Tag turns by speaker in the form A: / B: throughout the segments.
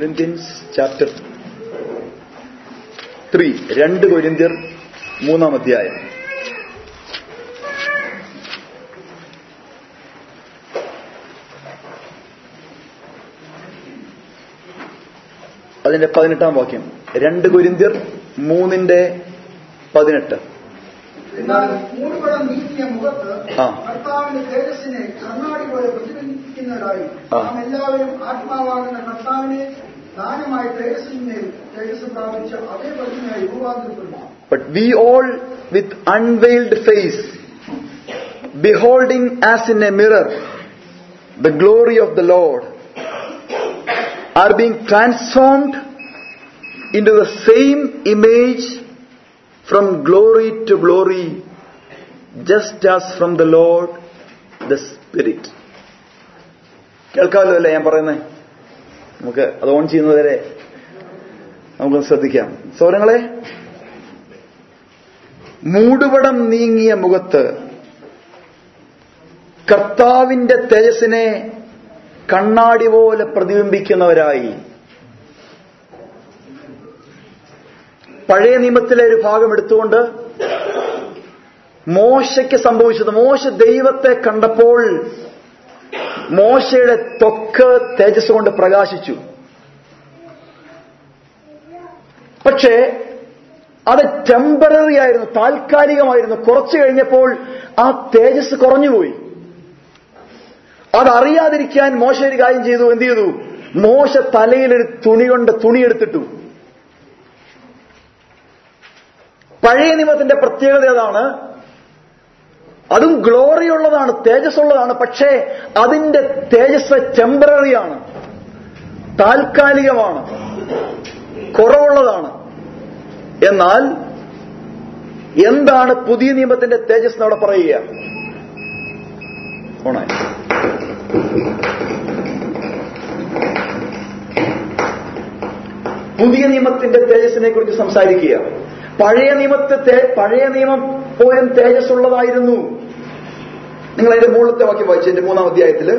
A: Corinthians chapter three രണ്ട് കൊരിന്ത്യർ മൂന്നാം അധ്യായം അതിന്റെ പതിനെട്ടാം വാക്യം രണ്ട് കൊരിന്ത്യർ മൂന്നിന്റെ പതിനെട്ട്
B: എന്നാൽ മൂടുപടം നീക്കിയ മുഖത്ത്
A: ആ.
B: കർത്താവിന്റെ തേജസ്സിനെ കണ്ണാടി പോലെ പ്രതിബിംബിക്കുന്നവരായി
A: ആ.
B: നാം എല്ലാവരും ആത്മാവാകുന്ന കർത്താവിനെ ദാനമായി തേജസ്സിന്മേൽ തേജസ് പ്രാപിച്ച അതേ പ്രതിമയായി രൂപാന്തരപ്പെടുന്നു
A: But we all with unveiled face, beholding as in a mirror the glory of the Lord, are being transformed into the same image from glory to glory, just as from the Lord the Spirit. കേൾക്കാമല്ലോ അല്ലേ ഞാൻ പറയുന്നത് നമുക്ക് അത് on ചെയ്യുന്നതുവരെ നമുക്കൊന്ന് ശ്രദ്ധിക്കാം സൗരങ്ങളെ മൂടുപടം നീങ്ങിയ മുഖത്ത് കർത്താവിന്റെ തേജസ്സിനെ കണ്ണാടി പോലെ പ്രതിബിംബിക്കുന്നവരായി പഴയ നിയമത്തിലെ ഒരു ഭാഗം എടുത്തുകൊണ്ട് മോശയ്ക്ക് സംഭവിച്ചത് മോശ ദൈവത്തെ കണ്ടപ്പോൾ മോശയുടെ ത്വക്ക് തേജസ് കൊണ്ട് പ്രകാശിച്ചു പക്ഷേ അത് ടെമ്പററി ആയിരുന്നു താൽക്കാലികമായിരുന്നു കുറച്ചു കഴിഞ്ഞപ്പോൾ ആ തേജസ് കുറഞ്ഞുപോയി അതറിയാതിരിക്കാൻ മോശ ഒരു കാര്യം ചെയ്തു എന്ത് ചെയ്തു മോശ തലയിലൊരു തുണി കൊണ്ട് തുണി എടുത്തിട്ടു പഴയ നിയമത്തിന്റെ പ്രത്യേകത അതാണ് അതും ഗ്ലോറി ഉള്ളതാണ് തേജസ് ഉള്ളതാണ് പക്ഷേ അതിന്റെ തേജസ് ടെമ്പററിയാണ് താൽക്കാലികമാണ് കുറവുള്ളതാണ് എന്നാൽ എന്താണ് പുതിയ നിയമത്തിന്റെ തേജസ് എന്നവിടെ പറയുക ഓണായി പുതിയ നിയമത്തിന്റെ തേജസ്സിനെ കുറിച്ച് സംസാരിക്കുക പഴയ നിയമത്തെ തേ- പഴയ നിയമം പോലും തേജസ് ഉള്ളതായിരുന്നു നിങ്ങൾ അതിന്റെ മുകളിലത്തെ വാക്യം വായിച്ചു എന്റെ മൂന്നാം അധ്യായത്തില്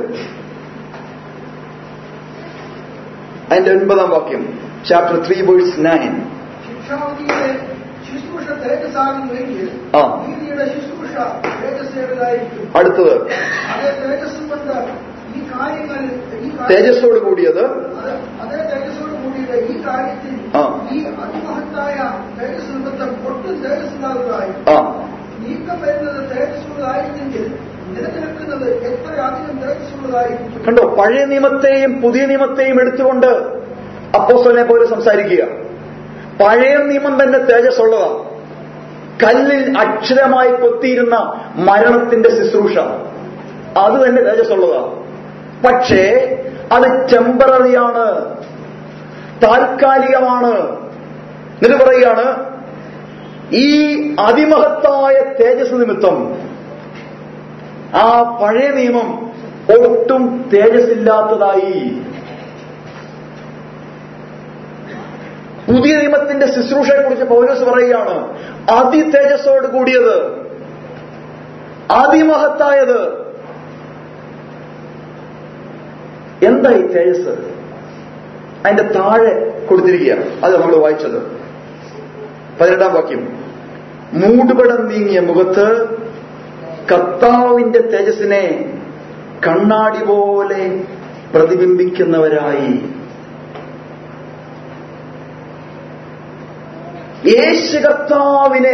A: അതിന്റെ ഒൻപതാം വാക്യം ചാപ്റ്റർ ത്രീ വേഴ്സ് നയൻ
B: ശിക്ഷാവധിയിലെ ശുശ്രൂഷ തേജസ്സാകുന്നുവെങ്കിൽ
A: ആ.
B: നീതിയുടെ ശുശ്രൂഷ തേജസ്സേറതായിരിക്കും
A: അടുത്തത്
B: അതേ തേജസ്സും കൊണ്ട് ഈ കാര്യങ്ങൾ ഈ കാര്യ-
A: തേജസ്സോട് കൂടിയത്
B: അത് അതേ തേജസ്സോട് കൂടിയിട്ട് ഈ കാര്യത്തിൽ
A: ആ.
B: ഈ അതിമഹത്തായ തേജസ് നിമിത്തം ഒട്ടും തേജസ്സില്ലാത്തതായി
A: ആ
B: നീക്കം വരുന്നത് തേജസ്സുള്ളതായിരുന്നെങ്കിൽ നിലനിൽക്കുന്നത് എത്ര അധികം തേജസ്സുള്ളതായിരിക്കും
A: കണ്ടോ പഴയ നിയമത്തെയും പുതിയ നിയമത്തെയും എടുത്തുകൊണ്ട് അപ്പോസ്തലനെ പോലെ സംസാരിക്കുക പഴയ നിയമം തന്നെ തേജസ് ഉള്ളതാണ് കല്ലിൽ അക്ഷരമായി കൊത്തിയിരുന്ന മരണത്തിന്റെ ശുശ്രൂഷ അത് തന്നെ തേജസ് ഉള്ളതാണ് പക്ഷേ അത് ടെമ്പററിയാണ് താൽക്കാലികമാണ് എന്നിട്ട് പറയുകയാണ് ഈ അതിമഹത്തായ തേജസ് നിമിത്തം ആ പഴയ നിയമം ഒട്ടും തേജസ്സില്ലാത്തതായി പുതിയ നിയമത്തിന്റെ ശുശ്രൂഷയെ കുറിച്ച് പൗലോസ് പറയുകയാണ് അതി തേജസ്സോട് കൂടിയത് അതിമഹത്തായത് എന്താ ഈ തേജസ് അതിന്റെ താഴെ കൊടുത്തിരിക്കുകയാണ് അത് നമ്മൾ വായിച്ചത് പതിനെട്ടാം വാക്യം മൂടുപടം നീങ്ങിയ മുഖത്ത് കർത്താവിന്റെ തേജസ്സിനെ കണ്ണാടി പോലെ പ്രതിബിംബിക്കുന്നവരായി യേശു കർത്താവിനെ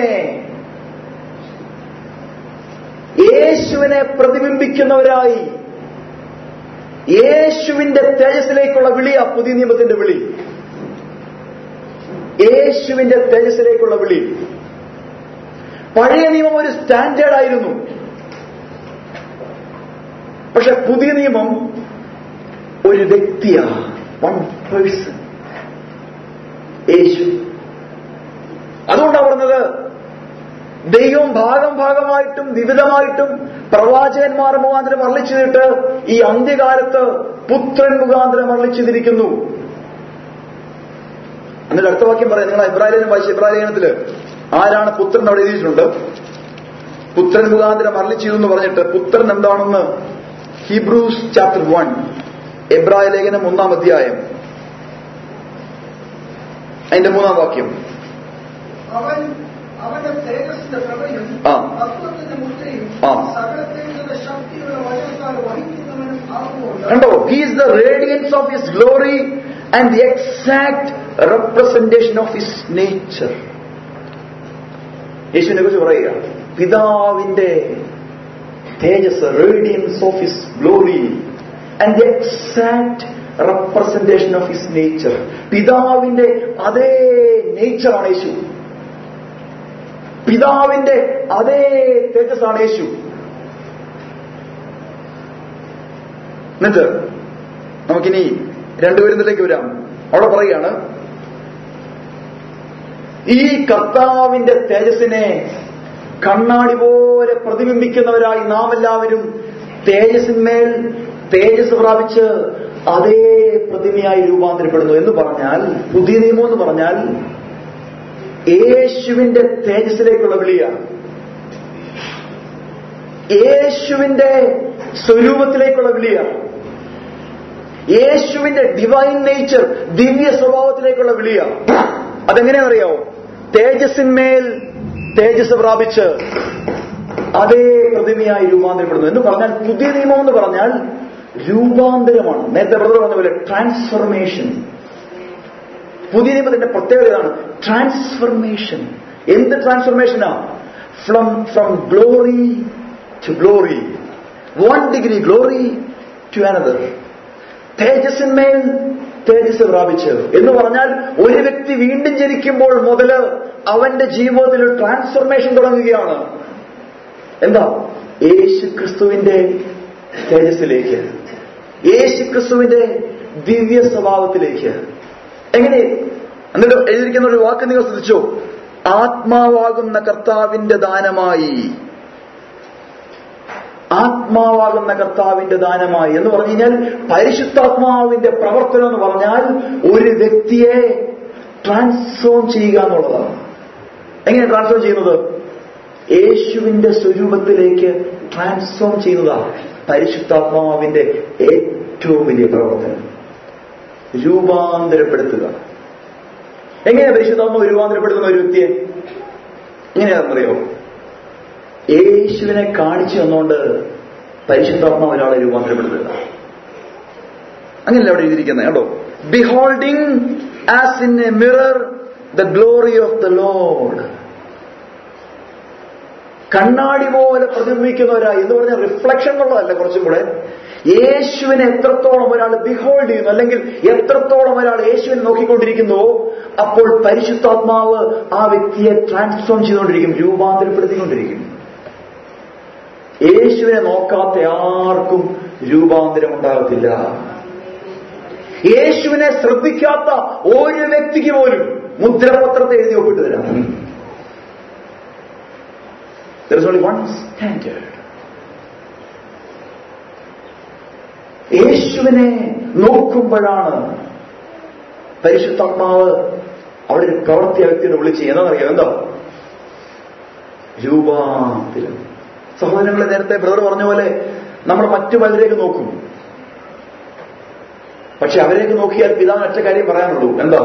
A: യേശുവിനെ പ്രതിബിംബിക്കുന്നവരായി യേശുവിന്റെ തേജസ്സിലേക്കുള്ള വിളിയാ പുതിയ നിയമത്തിന്റെ വിളി യേശുവിന്റെ തേജസ്സിലേക്കുള്ള വിളി പഴയ നിയമം ഒരു സ്റ്റാൻഡേർഡ് ആയിരുന്നു പക്ഷെ പുതിയ നിയമം ഒരു വ്യക്തിയാ വൺ പേഴ്സൺ യേശു അതുകൊണ്ടാണ് പറഞ്ഞത് ദൈവം ഭാഗം ഭാഗമായിട്ടും വിവിധമായിട്ടും പ്രവാചകന്മാർ മുഖാന്തരം വർണ്ണിച്ചിട്ട് ഈ അന്ത്യകാലത്ത് പുത്രൻ മുഖാന്തരം വർണ്ണിച്ചിരിക്കുന്നു എന്നിട്ട് അടുത്ത വാക്യം പറയാം നിങ്ങൾ ഇബ്രാഹിലേനം വായിച്ച ഇബ്രാഹിലേനത്തില് ആരാണ് പുത്രൻ അവിടെ എഴുതിയിട്ടുണ്ട് പുത്രൻ മുഖാന്തരം അരളിച്ചു എന്ന് പറഞ്ഞിട്ട് പുത്രൻ എന്താണെന്ന് ഹീബ്രൂസ് ചാപ്റ്റർ വൺ എബ്രായ ലേഖനം ഒന്നാം അധ്യായം അതിന്റെ മൂന്നാം വാക്യം
B: അവൻ അവന്റെ തേജസ്സിന്റെ പ്രഭയും
A: ആ.
B: തത്വത്തിന്റെ മുദ്രയും
A: ആ.
B: സകലത്തിന്റെ ശക്തിയുള്ള വചനത്താൽ വഹിക്കുന്നവനും ആകുകൊണ്ട്
A: കണ്ടോ he's the radiance of his glory and the exact representation of his nature യേശുവിനെ കുറിച്ച് പറയുക പിതാവിന്റെ തേജസ് radiance of his glory and the exact representation of his nature പിതാവിന്റെ അതേ നേച്ചറാണ് യേശു പിതാവിന്റെ അതേ തേജസ്സാണ് യേശു എന്നിട്ട് നമുക്കിനി രണ്ടുപേരുന്നിലേക്ക് വരാം അവിടെ പറയുകയാണ് ഈ കർത്താവിന്റെ തേജസ്സിനെ കണ്ണാടി പോലെ പ്രതിബിംബിക്കുന്നവരായി നാം എല്ലാവരും തേജസ്സിന്മേൽ തേജസ് പ്രാപിച്ച് അതേ പ്രതിമയായി രൂപാന്തരപ്പെടുന്നു എന്ന് പറഞ്ഞാൽ പുതിയ നിയമം എന്ന് പറഞ്ഞാൽ യേശുവിന്റെ തേജസ്സിലേക്കുള്ള വിളിയാണ് യേശുവിന്റെ സ്വരൂപത്തിലേക്കുള്ള വിളിയാണ് യേശുവിന്റെ ഡിവൈൻ നേച്ചർ ദിവ്യ സ്വഭാവത്തിലേക്കുള്ള വിളിയാണ് അതെങ്ങനെയാണെന്നറിയാവോ തേജസ്സിന്മേൽ തേജസ് പ്രാപിച്ച് അതേ പ്രതിമയായി രൂപാന്തരപ്പെടുന്നു എന്ന് പറഞ്ഞാൽ പുതിയ നിയമം എന്ന് പറഞ്ഞാൽ രൂപാന്തരമാണ് നേരത്തെ ബ്രദർ പറഞ്ഞ പോലെ ട്രാൻസ്ഫർമേഷൻ പുതിയ നിയമത്തിന്റെ പ്രത്യേകത ഇതാണ് ട്രാൻസ്ഫർമേഷൻ എന്ത് ട്രാൻസ്ഫർമേഷനാ from from glory to glory one degree glory to another തേജസ്സിന്മേൽ തേജസ് പ്രാപിച്ച് എന്ന് പറഞ്ഞാൽ ഒരു വ്യക്തി വീണ്ടും ജനിക്കുമ്പോൾ മുതൽ അവന്റെ ജീവിതത്തിൽ ഒരു ട്രാൻസ്ഫർമേഷൻ തുടങ്ങുകയാണ് എന്താ യേശു ക്രിസ്തുവിന്റെ തേജസ്സിലേക്ക് യേശു ക്രിസ്തുവിന്റെ ദിവ്യ സ്വഭാവത്തിലേക്ക് എങ്ങനെ എന്നിട്ട് എഴുതിയിരിക്കുന്ന ഒരു വാക്ക് നിങ്ങൾ ശ്രദ്ധിച്ചോ ആത്മാവാകുന്ന കർത്താവിന്റെ ദാനമായി ആത്മാവാകുന്ന കർത്താവിന്റെ ദാനമായി എന്ന് പറഞ്ഞു കഴിഞ്ഞാൽ പരിശുദ്ധാത്മാവിന്റെ പ്രവർത്തനം എന്ന് പറഞ്ഞാൽ ഒരു വ്യക്തിയെ ട്രാൻസ്ഫോം ചെയ്യുക എന്നുള്ളതാണ് എങ്ങനെ ട്രാൻസ്ഫോം ചെയ്യുന്നത് യേശുവിന്റെ സ്വരൂപത്തിലേക്ക് ട്രാൻസ്ഫോം ചെയ്യുന്നതാണ് പരിശുദ്ധാത്മാവിന്റെ ഏറ്റവും വലിയ പ്രവർത്തനം രൂപാന്തരപ്പെടുത്തുക എങ്ങനെയാ പരിശുദ്ധാത്മാവ് രൂപാന്തരപ്പെടുത്തുന്ന ഒരു വ്യക്തിയെ എങ്ങനെയാണെന്നറിയോ യേശുവിനെ കാണിച്ചു തന്നുകൊണ്ട് പരിശുദ്ധാത്മാവ് ഒരാളെ രൂപാന്തരപ്പെടുത്തുക അങ്ങനെയല്ല അവിടെ എഴുതിയിരിക്കുന്നത് കേട്ടോ beholding as in a mirror the glory of the lord കണ്ണാടി പോലെ പ്രതിബിംബിക്കുന്നവരായി എന്ന് പറഞ്ഞ റിഫ്ലക്ഷൻ എന്നുള്ളതല്ല കുറച്ചും കൂടെ യേശുവിനെ എത്രത്തോളം ഒരാൾ ബിഹോൾഡ് ചെയ്യുന്നു അല്ലെങ്കിൽ എത്രത്തോളം ഒരാൾ യേശുവിനെ നോക്കിക്കൊണ്ടിരിക്കുന്നുവോ അപ്പോൾ പരിശുദ്ധാത്മാവ് ആ വ്യക്തിയെ ട്രാൻസ്ഫോം ചെയ്തുകൊണ്ടിരിക്കും രൂപാന്തരപ്പെടുത്തിക്കൊണ്ടിരിക്കും യേശുവിനെ നോക്കാത്ത ആർക്കും രൂപാന്തരം ഉണ്ടാകത്തില്ല യേശുവിനെ ശ്രദ്ധിക്കാത്ത ഒരു വ്യക്തിക്ക് പോലും മുദ്രപത്രത്തെ എഴുതി ഒപ്പിട്ട് തരാം There is only one standard. യേശുവിനെ നോക്കുമ്പോഴാണ് പരിശുദ്ധാത്മാവ് അവിടെ ഒരു പ്രവൃത്തി ആ വ്യക്തിയുടെ ഉള്ളിൽ ചെയ്യുന്നതറിയാം എന്താ രൂപാന്തരം സഹോദരങ്ങളെ നേരത്തെ ബ്രദർ പറഞ്ഞ പോലെ നമ്മൾ മറ്റു പലരേക്ക് നോക്കും പക്ഷെ അവരേക്ക് നോക്കിയാൽ പിതാവിന് ഒറ്റ കാര്യം പറയാനുള്ളൂ എന്താ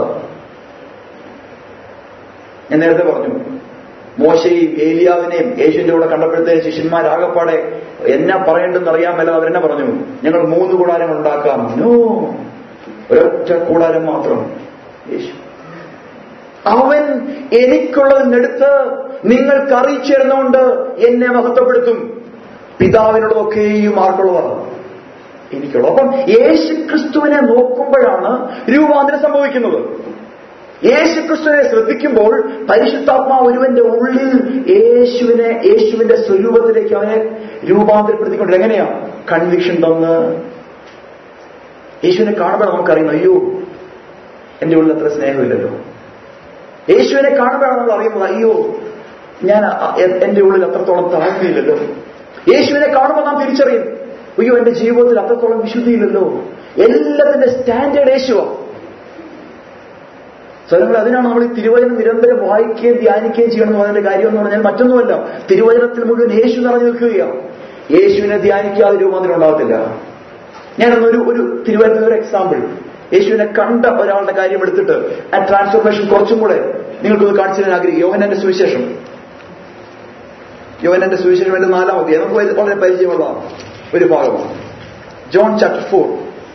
A: ഞാൻ നേരത്തെ പറഞ്ഞു മോശയും ഏലിയാവിനെയും യേശുവിന്റെ കൂടെ കണ്ടപ്പോഴത്തേക്ക് ശിഷ്യന്മാരാകപ്പാടെ എന്നാ പറയേണ്ടെന്ന് അറിയാൻ മേലെ അവരെന്നെ പറഞ്ഞു ഞങ്ങൾ മൂന്ന് കൂടാരങ്ങൾ ഉണ്ടാക്കാം നോ ഒരൊറ്റ കൂടാരം മാത്രം യേശു അവൻ എനിക്കുള്ളതിനെടുത്ത് നിങ്ങൾക്ക് അറിയിച്ചു തരുന്നതുകൊണ്ട് എന്നെ മഹത്വപ്പെടുത്തും പിതാവിനുള്ളതൊക്കെയും ആർക്കുള്ളതാണ് എനിക്കുള്ളത് അപ്പം യേശു ക്രിസ്തുവിനെ നോക്കുമ്പോഴാണ് രൂപാന്തരം സംഭവിക്കുന്നത് യേശുക്രിസ്തുവിനെ ശ്രദ്ധിക്കുമ്പോൾ പരിശുദ്ധാത്മാവ് ഒരുവന്റെ ഉള്ളിൽ യേശുവിനെ യേശുവിന്റെ സ്വരൂപത്തിലേക്ക് അവനെ രൂപാന്തരപ്പെടുത്തിക്കൊണ്ട് എങ്ങനെയാ കൺവിക്ഷൻ തന്ന് യേശുവിനെ കാണുമ്പോൾ നമുക്കറിയുന്നു അയ്യോ എന്റെ ഉള്ളിൽ അത്ര സ്നേഹമില്ലല്ലോ യേശുവിനെ കാണുമ്പോഴാണ് നമ്മൾ അറിയുന്നത് അയ്യോ ഞാൻ അ- എ- എന്റെ ഉള്ളിൽ അത്രത്തോളം താഴ്മയില്ലല്ലോ യേശുവിനെ കാണുമ്പോൾ നാം തിരിച്ചറിയും അയ്യോ എന്റെ ജീവിതത്തിൽ അത്രത്തോളം വിശുദ്ധിയില്ലല്ലോ എല്ലാത്തിന്റെ സ്റ്റാൻഡേർഡ് യേശുവാണ് സ്വരങ്ങൾ അതിനാണ് നമ്മൾ ഈ തിരുവചനം നിരന്തരം വായിക്കുകയും ധ്യാനിക്കുകയും ചെയ്യണം എന്ന് പറഞ്ഞതിന്റെ കാര്യം എന്ന് പറഞ്ഞാൽ മറ്റൊന്നുമല്ല തിരുവചനത്തിൽ മുഴുവൻ യേശു നിറഞ്ഞു നിൽക്കുകയാണ് യേശുവിനെ ധ്യാനിക്കാതെ രൂപാന്തരം ഉണ്ടാകത്തില്ല ഞാനൊന്നൊരു ഒരു തിരുവചനത്തിന്റെ ഒരു എക്സാമ്പിൾ യേശുവിനെ കണ്ട ഒരാളുടെ കാര്യം എടുത്തിട്ട് ആ ട്രാൻസ്ഫോർമേഷൻ കുറച്ചും കൂടെ നിങ്ങൾക്കൊന്ന് കാണിച്ചു തരാൻ ആഗ്രഹിക്കും യോഹനന്റെ സുവിശേഷം യോഹനന്റെ സുവിശേഷം എന്റെ നാലാം അധ്യായം നമുക്ക് വളരെ- വളരെ പരിചയമുള്ള ഒരു ഭാഗമാണ് ജോൺ ചാപ്റ്റർ ഫോർ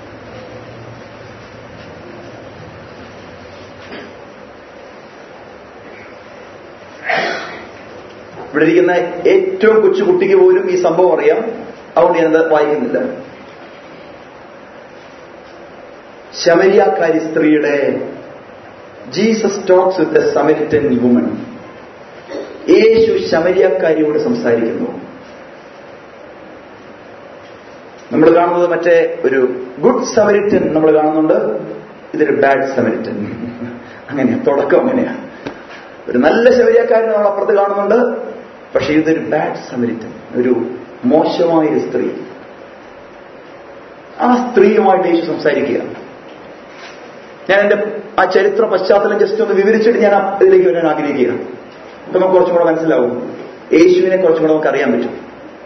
A: ഇവിടെ ഇരിക്കുന്ന ഏറ്റവും കൊച്ചു കുട്ടിക്ക് പോലും ഈ സംഭവം അറിയാം അതുകൊണ്ട് ഞാനത് വായിക്കുന്നില്ല ശമരിയാക്കാരി സ്ത്രീയുടെ Jesus talks with a Samaritan woman യേശു ശമരിയാക്കാരിയോട് സംസാരിക്കുന്നു നമ്മൾ കാണുന്നത് മറ്റേ ഒരു ഗുഡ് സമരിറ്റൻ നമ്മൾ കാണുന്നുണ്ട് ഇതൊരു ബാഡ് സമരിറ്റൻ അങ്ങനെയാ തുടക്കം അങ്ങനെയാ ഒരു നല്ല ശമരിയാക്കാരനെ നമ്മൾ അപ്പുറത്ത് കാണുന്നുണ്ട് പക്ഷെ ഇതൊരു ബാഡ് സമരിറ്റൻ ഒരു മോശമായ ഒരു സ്ത്രീ ആ സ്ത്രീയുമായിട്ട് യേശു സംസാരിക്കുക ഞാൻ എന്റെ ആ ചരിത്ര പശ്ചാത്തലം ജസ്റ്റ് ഒന്ന് വിവരിച്ചിട്ട് ഞാൻ ആ ഇതിലേക്ക് വരാൻ ആഗ്രഹിക്കുകയാണ് അപ്പൊ നമുക്ക് കുറച്ചും കൂടെ മനസ്സിലാവും യേശുവിനെ കുറച്ചും കൂടെ നമുക്ക് അറിയാൻ പറ്റും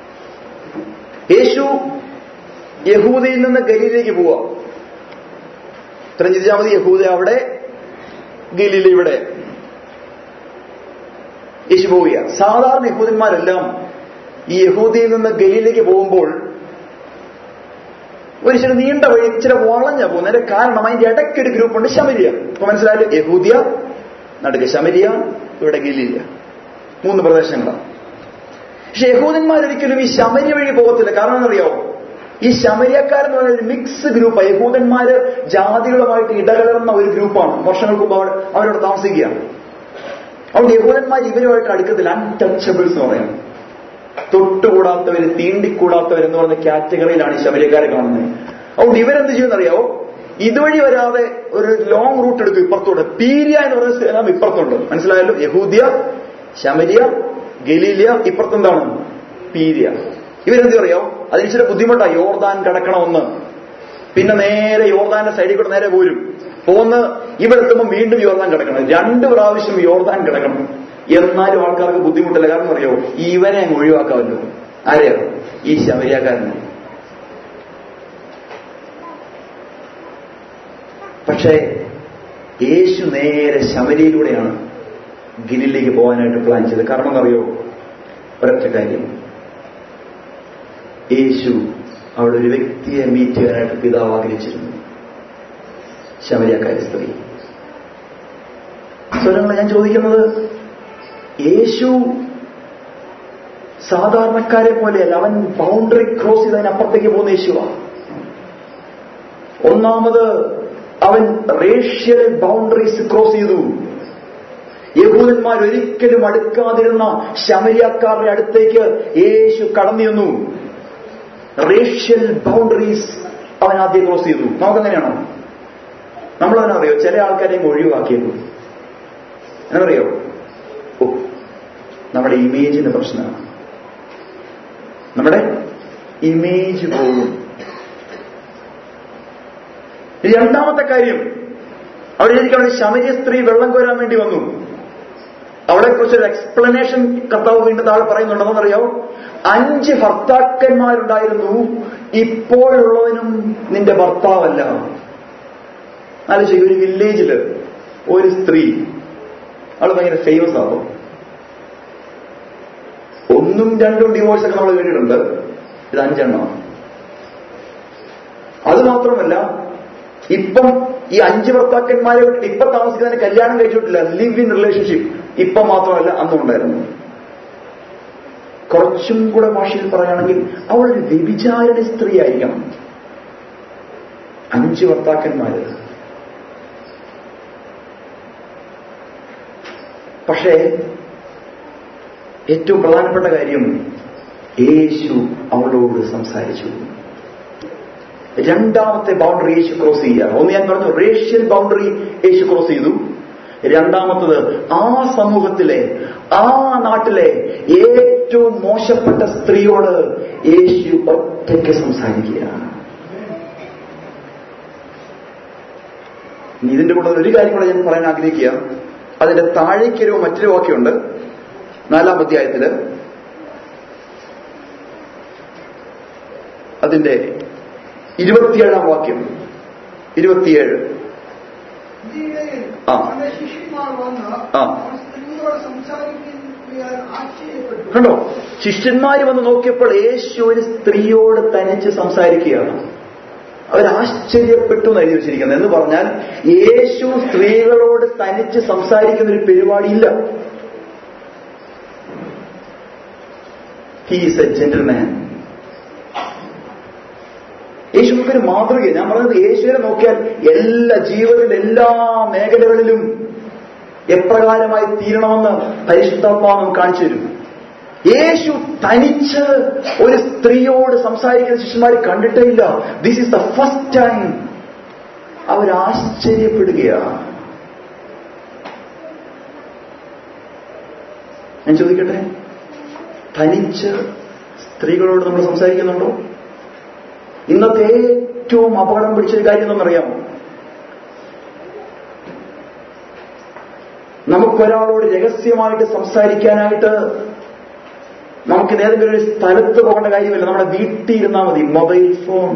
A: യേശു യഹൂദയിൽ നിന്ന് ഗലീലേക്ക് പോവാ ഇത്രയും ചിന്തിച്ചാൽ മതി യഹൂദ അവിടെ ഗലീല ഇവിടെ യേശു പോവുക സാധാരണ യഹൂദന്മാരെല്ലാം ഈ യഹൂദയിൽ നിന്ന് ഗലീലേക്ക് പോകുമ്പോൾ ഒരു ചില നീണ്ട വഴി ഇച്ചിരി വളഞ്ഞ പോകുന്നതിന്റെ കാരണം അതിന്റെ ഇടയ്ക്ക് ഒരു ഗ്രൂപ്പുണ്ട് ശമരിയ ഇപ്പൊ മനസ്സിലായാലും യഹൂദിയ നടുക്ക് ശമരിയ ഇവിടെ ഗലീല മൂന്ന് പ്രദേശങ്ങളാണ് പക്ഷെ യഹൂദന്മാരൊരിക്കലും ഈ ശമര്യ വഴി പോകത്തില്ല കാരണം എന്നറിയാവോ ഈ ശമര്യക്കാരെന്ന് പറഞ്ഞ ഒരു മിക്സ് ഗ്രൂപ്പാണ് യഹൂദന്മാര് ജാതികളുമായിട്ട് ഇടകലർന്ന ഒരു ഗ്രൂപ്പാണ് വർഷങ്ങൾക്ക് മുമ്പ് അവർ അവരോട് താമസിക്കുകയാണ് അതുകൊണ്ട് യഹൂദന്മാർ ഇവരുമായിട്ട് അടുക്കത്തില്ല അൺടച്ചബിൾസ് എന്ന് പറയുന്നത് തൊട്ടുകൂടാത്തവര് തീണ്ടിക്കൂടാത്തവർ എന്ന് പറഞ്ഞ കാറ്റഗറിയിലാണ് ഈ ശബരിക്കാരെ കാണുന്നത് അതുകൊണ്ട് ഇവരെന്ത് ചെയ്യുമെന്നറിയാവോ ഇതുവഴി വരാതെ ഒരു ലോങ് റൂട്ട് എടുക്കും ഇപ്പുറത്തോട്ട് പീരിയ എന്ന് പറഞ്ഞ സ്ഥലം ഇപ്പുറത്തുണ്ട് മനസ്സിലായല്ലോ യഹൂദിയ ശമരിയ ഗലീലിയ ഇപ്പുറത്തെന്താണ് പീരിയ ഇവരെന്ത് അറിയാവോ അതിന് ഇച്ചിരി ബുദ്ധിമുട്ടാണ് യോർദാൻ കിടക്കണമെന്ന് പിന്നെ നേരെ യോർദാന്റെ സൈഡിൽ കൂടെ നേരെ പോരും പോന്ന് ഇവിടെ എത്തുമ്പോൾ വീണ്ടും യോർദാൻ കിടക്കണം രണ്ട് പ്രാവശ്യം യോർദാൻ കിടക്കണം എന്നാലും ആൾക്കാർക്ക് ബുദ്ധിമുട്ടില്ല കാരണം അറിയോ ഇവനെ അങ്ങ് ഒഴിവാക്കാമല്ലോ ആരെയോ ഈ ശബരിയാക്കാരനെ പക്ഷേ യേശു നേരെ ശബരിയിലൂടെയാണ് ഗിരിലേക്ക് പോകാനായിട്ട് പ്ലാൻ ചെയ്തത് കാരണം എന്നറിയോ ഒരൊറ്റ കാര്യം യേശു അവിടെ ഒരു വ്യക്തിയെ മീറ്റ് ചെയ്യാനായിട്ട് പിതാവ് ആഗ്രഹിച്ചിരുന്നു ശബരിയാക്കാരി സ്ത്രീ സ്വരങ്ങൾ ഞാൻ ചോദിക്കുന്നത് യേശു സാധാരണക്കാരെ പോലെയല്ല അവൻ ബൗണ്ടറി ക്രോസ് ചെയ്തതിനപ്പുറത്തേക്ക് പോകുന്ന യേശുവാണ് ഒന്നാമത് അവൻ റേഷ്യൽ ബൗണ്ടറീസ് ക്രോസ് ചെയ്തു യഹൂദന്മാർ ഒരിക്കലും അടുക്കാതിരുന്ന ശമരിയാക്കാരുടെ അടുത്തേക്ക് യേശു കടന്നു ചെന്നു റേഷ്യൽ ബൗണ്ടറീസ് അവൻ ആദ്യം ക്രോസ് ചെയ്തു നമുക്കങ്ങനെയാണോ നമ്മളവനറിയോ ചില ആൾക്കാരെ ഒഴിവാക്കിയേക്കും എന്നറിയോ ഓ നമ്മുടെ ഇമേജിന്റെ പ്രശ്നമാണ് നമ്മുടെ ഇമേജ് പോകും ഇനി രണ്ടാമത്തെ കാര്യം അവിടെ ശരിക്കും അവിടെ ശമരിയ സ്ത്രീ വെള്ളം കോരാൻ വേണ്ടി വന്നു അവിടെ കുറിച്ചൊരു എക്സ്പ്ലനേഷൻ കർത്താവ് വീണ്ടും താഴെ പറയുന്നുണ്ടെന്നറിയാവോ അഞ്ച് ഭർത്താക്കന്മാരുണ്ടായിരുന്നു ഇപ്പോഴുള്ളവനും നിന്റെ ഭർത്താവല്ല ആലോചിച്ച് ഒരു വില്ലേജില് ഒരു സ്ത്രീ അവൾ ഭയങ്കര ഫേമസ് ആവും ഒന്നും രണ്ടും ഡിവോഴ്സ് ഒക്കെ നമ്മൾ കേട്ടിട്ടുണ്ട് ഇത് അഞ്ചെണ്ണമാണ് അത് മാത്രമല്ല ഇപ്പം ഈ അഞ്ച് ഭർത്താക്കന്മാരെ വിട്ടിട്ട് ഇപ്പൊ താമസിക്കുന്നതിന് കല്യാണം കഴിച്ചിട്ടില്ല ലിവ് ഇൻ റിലേഷൻഷിപ്പ് ഇപ്പൊ മാത്രമല്ല അന്നും ഉണ്ടായിരുന്നു കുറച്ചും കൂടെ ഭാഷയിൽ പറയുകയാണെങ്കിൽ അവൾ ഒരു വ്യഭിചാരണ സ്ത്രീ ആയിരിക്കണം അഞ്ച് ഭർത്താക്കന്മാര് പക്ഷേ ഏറ്റവും പ്രധാനപ്പെട്ട കാര്യം യേശു അവളോട് സംസാരിച്ചു രണ്ടാമത്തെ ബൗണ്ടറി യേശു ക്രോസ് ചെയ്യുക ഒന്ന് ഞാൻ പറഞ്ഞു റേഷ്യൽ ബൗണ്ടറി യേശു ക്രോസ് ചെയ്തു രണ്ടാമത്തത് ആ സമൂഹത്തിലെ ആ നാട്ടിലെ ഏറ്റവും മോശപ്പെട്ട സ്ത്രീയോട് യേശു ഒറ്റയ്ക്ക് സംസാരിക്കുക ഇനി ഇതിന്റെ കൂടെ ഒരു കാര്യം കൂടെ ഞാൻ പറയാൻ ആഗ്രഹിക്കുക അതിന്റെ താഴേക്കൊരു മറ്റൊരു വാക്യമുണ്ട് നാലാം അധ്യായത്തില് അതിന്റെ ഇരുപത്തിയേഴാം വാക്യം ഇരുപത്തിയേഴ്
B: ഇതിനിടയിൽ
A: ആ.
B: അവന്റെ ശിഷ്യന്മാർ വന്ന്
A: ആ.
B: അവൻ സ്ത്രീയോട് സംസാരിക്കാൻ ആശ്ചര്യപ്പെട്ടു
A: കണ്ടോ ശിഷ്യന്മാര് വന്ന് നോക്കിയപ്പോൾ യേശു ഒരു സ്ത്രീയോട് തനിച്ച് സംസാരിക്കുകയാണ് അവർ ആശ്ചര്യപ്പെട്ടു എന്ന് എഴുതി വെച്ചിരിക്കുന്നത് എന്ന് പറഞ്ഞാൽ യേശു സ്ത്രീകളോട് തനിച്ച് സംസാരിക്കുന്ന ഒരു പരിപാടിയില്ല ഹീസ് എ ജെന്റിൽമാൻ യേശു നമുക്കൊരു മാതൃക ഞാൻ പറഞ്ഞത് യേശുവിനെ നോക്കിയാൽ എല്ലാ ജീവിതത്തിന്റെ എല്ലാ മേഖലകളിലും എപ്രകാരമായി തീരണമെന്ന് പരിശുദ്ധാത്മാവ് നമുക്ക് കാണിച്ചു തരും യേശു തനിച്ച് ഒരു സ്ത്രീയോട് സംസാരിക്കുന്ന ശിഷ്യന്മാർ കണ്ടിട്ടേ ഇല്ല this is the first time അവർ ആശ്ചര്യപ്പെടുകയാണ് ഞാൻ ചോദിക്കട്ടെ തനിച്ച് സ്ത്രീകളോട് നമ്മൾ സംസാരിക്കുന്നുണ്ടോ ഇന്നത്തെ ഏറ്റവും അപകടം പിടിച്ചൊരു കാര്യം എന്നറിയാമോ നമുക്കൊരാളോട് രഹസ്യമായിട്ട് സംസാരിക്കാനായിട്ട് നമുക്ക് ഏതെങ്കിലും ഒരു സ്ഥലത്ത് പോകേണ്ട കാര്യമില്ല നമ്മുടെ വീട്ടിൽ ഇരുന്നാൽ മതി മൊബൈൽ ഫോൺ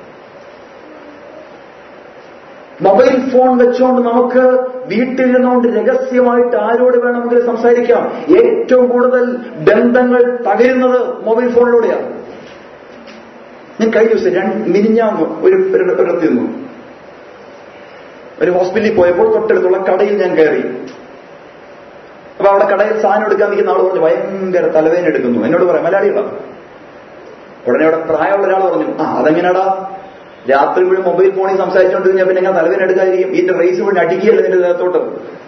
A: മൊബൈൽ ഫോൺ വെച്ചുകൊണ്ട് നമുക്ക് വീട്ടിലിരുന്നുകൊണ്ട് രഹസ്യമായിട്ട് ആരോട് വേണമെങ്കിലും സംസാരിക്കാം ഏറ്റവും കൂടുതൽ ബന്ധങ്ങൾ തകരുന്നത് മൊബൈൽ ഫോണിലൂടെയാണ് ഞാൻ കഴിഞ്ഞ ദിവസം രണ്ട് മിനിഞ്ഞാന്ന് ഒരു ഒരിടത്ത് നിന്നു ഒരു ഹോസ്പിറ്റലിൽ പോയപ്പോൾ തൊട്ടടുത്തുള്ള കടയിൽ ഞാൻ കയറി അപ്പൊ അവിടെ കടയിൽ സാധനം എടുക്കാൻ നിൽക്കുന്ന ആൾ പറഞ്ഞു ഭയങ്കര തലവേദന എടുക്കുന്നു എന്നോട് പറയാം മലയാളികളാണ് ഉടനെ അവിടെ പ്രായമുള്ള ഒരാൾ പറഞ്ഞു ആ അതെങ്ങനെയാടാ രാത്രി മുഴുവൻ മൊബൈൽ ഫോണിൽ സംസാരിച്ചുകൊണ്ട് കഴിഞ്ഞാൽ പിന്നെ ഞാൻ തലവേദന എടുക്കാതിരിക്കും ഇതിന്റെ റേസ് മുഴുവൻ അടിക്കുകയല്ല നിന്റെ ദേഹത്തോട്ട്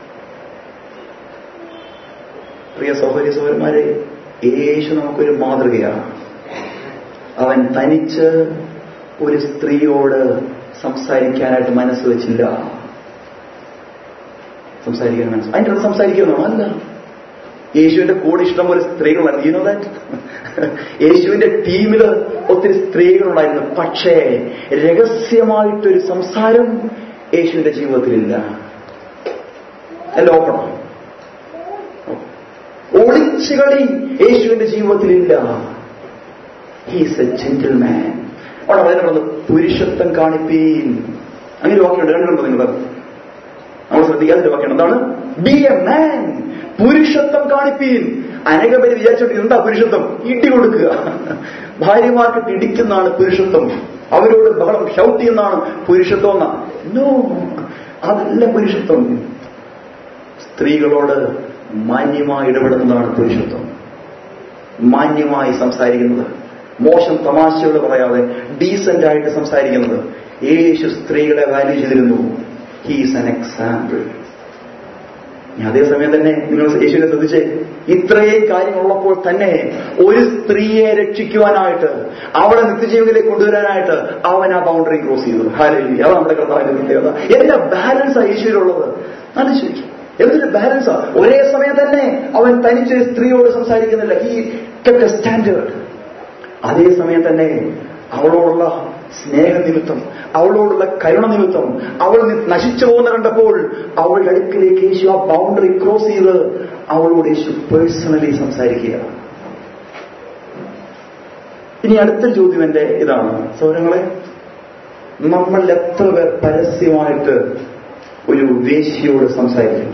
A: പ്രിയ സഹോദരി സഹോദരന്മാരെ യേശു നമുക്കൊരു മാതൃകയാണ് അവൻ തനിച്ച് ഒരു സ്ത്രീയോട് സംസാരിക്കാനായിട്ട് മനസ്സ് വെച്ചില്ല സംസാരിക്കാൻ മനസ്സ് അതിൻ്റെ അടുത്ത് സംസാരിക്കുന്നതാണോ അല്ല യേശുവിന്റെ കൂടെ ഇഷ്ടംപോലെ സ്ത്രീകളാണ് യു നോ ദാറ്റ് യേശുവിന്റെ ടീമിൽ ഒത്തിരി സ്ത്രീകളുണ്ടായിരുന്നു പക്ഷേ രഹസ്യമായിട്ടൊരു സംസാരം യേശുവിന്റെ ജീവിതത്തിലില്ല അല്ല ഓപ്പണോ ഒളിച്ചുകളി യേശുവിന്റെ ജീവിതത്തിലില്ല ഹീസ് എ ജെന്റിൽമാൻ അവിടെ വളരെ പറഞ്ഞത് പുരുഷത്വം കാണിപ്പീൻ അങ്ങനെ വാക്കുണ്ട് രണ്ടുണ്ടോ നിങ്ങൾ നമ്മൾ ശ്രദ്ധിക്കാതെ വാക്കാണ് എന്താണ് ബി എ മാൻ പുരുഷത്വം കാണിപ്പീൻ അനേകം പേര് വിചാരിച്ചോണ്ട് എന്താ പുരുഷത്വം ഇടി കൊടുക്കുക ഭാര്യമാർക്ക് ഇടിക്കുന്നതാണ് പുരുഷത്വം അവരോട് ബഹളം ഷൗട്ട് ചെയ്യുന്നതാണ് പുരുഷത്വം എന്നാ നോ അതല്ല പുരുഷത്വം സ്ത്രീകളോട് മാന്യമായി ഇടപെടുന്നതാണ് പുരുഷത്വം മാന്യമായി സംസാരിക്കുന്നത് മോശം തമാശകൾ പറയാതെ ഡീസന്റ് ആയിട്ട് സംസാരിക്കുന്നത് യേശു സ്ത്രീകളെ വാല്യൂ ചെയ്തിരുന്നു ഹീസ് ആൻ എക്സാമ്പിൾ അതേസമയം തന്നെ നിങ്ങൾ യേശുവിനെ ശ്രദ്ധിച്ചേ ഇത്രയും കാര്യങ്ങളുള്ളപ്പോൾ തന്നെ ഒരു സ്ത്രീയെ രക്ഷിക്കുവാനായിട്ട് അവളെ നിത്യജീവനിലേക്ക് കൊണ്ടുവരാനായിട്ട് അവൻ ആ ബൗണ്ടറി ക്രോസ് ചെയ്തു ഹാലി അതാണ് നമ്മുടെ കർത്താവിന്റെ പ്രത്യേകത എല്ലാ ബാലൻസാ യേശുവിനുള്ളത് അത് ശരി എന്തൊരു ബാലൻസാ ഒരേ സമയം തന്നെ അവൻ തനിച്ച് സ്ത്രീയോട് സംസാരിക്കുന്നില്ല ഈ കെപ്റ്റ് സ്റ്റാൻഡേർഡ് അതേസമയം തന്നെ അവളോടുള്ള സ്നേഹനിമിത്തം അവളോടുള്ള കരുണ നിമിത്തം അവൾ നശിച്ചു പോകുന്ന കണ്ടപ്പോൾ അവളുടെ അടുക്കിലേക്ക് യേശു ആ ബൗണ്ടറി ക്രോസ് ചെയ്ത് അവളോട് യേശു പേഴ്സണലി സംസാരിക്കുക ഇനി അടുത്ത ചോദ്യം എന്റെ ഇതാണ് സൗരങ്ങളെ നമ്മൾ എത്ര പേർ പരസ്യമായിട്ട് ഒരു വേശ്യയോട് സംസാരിക്കും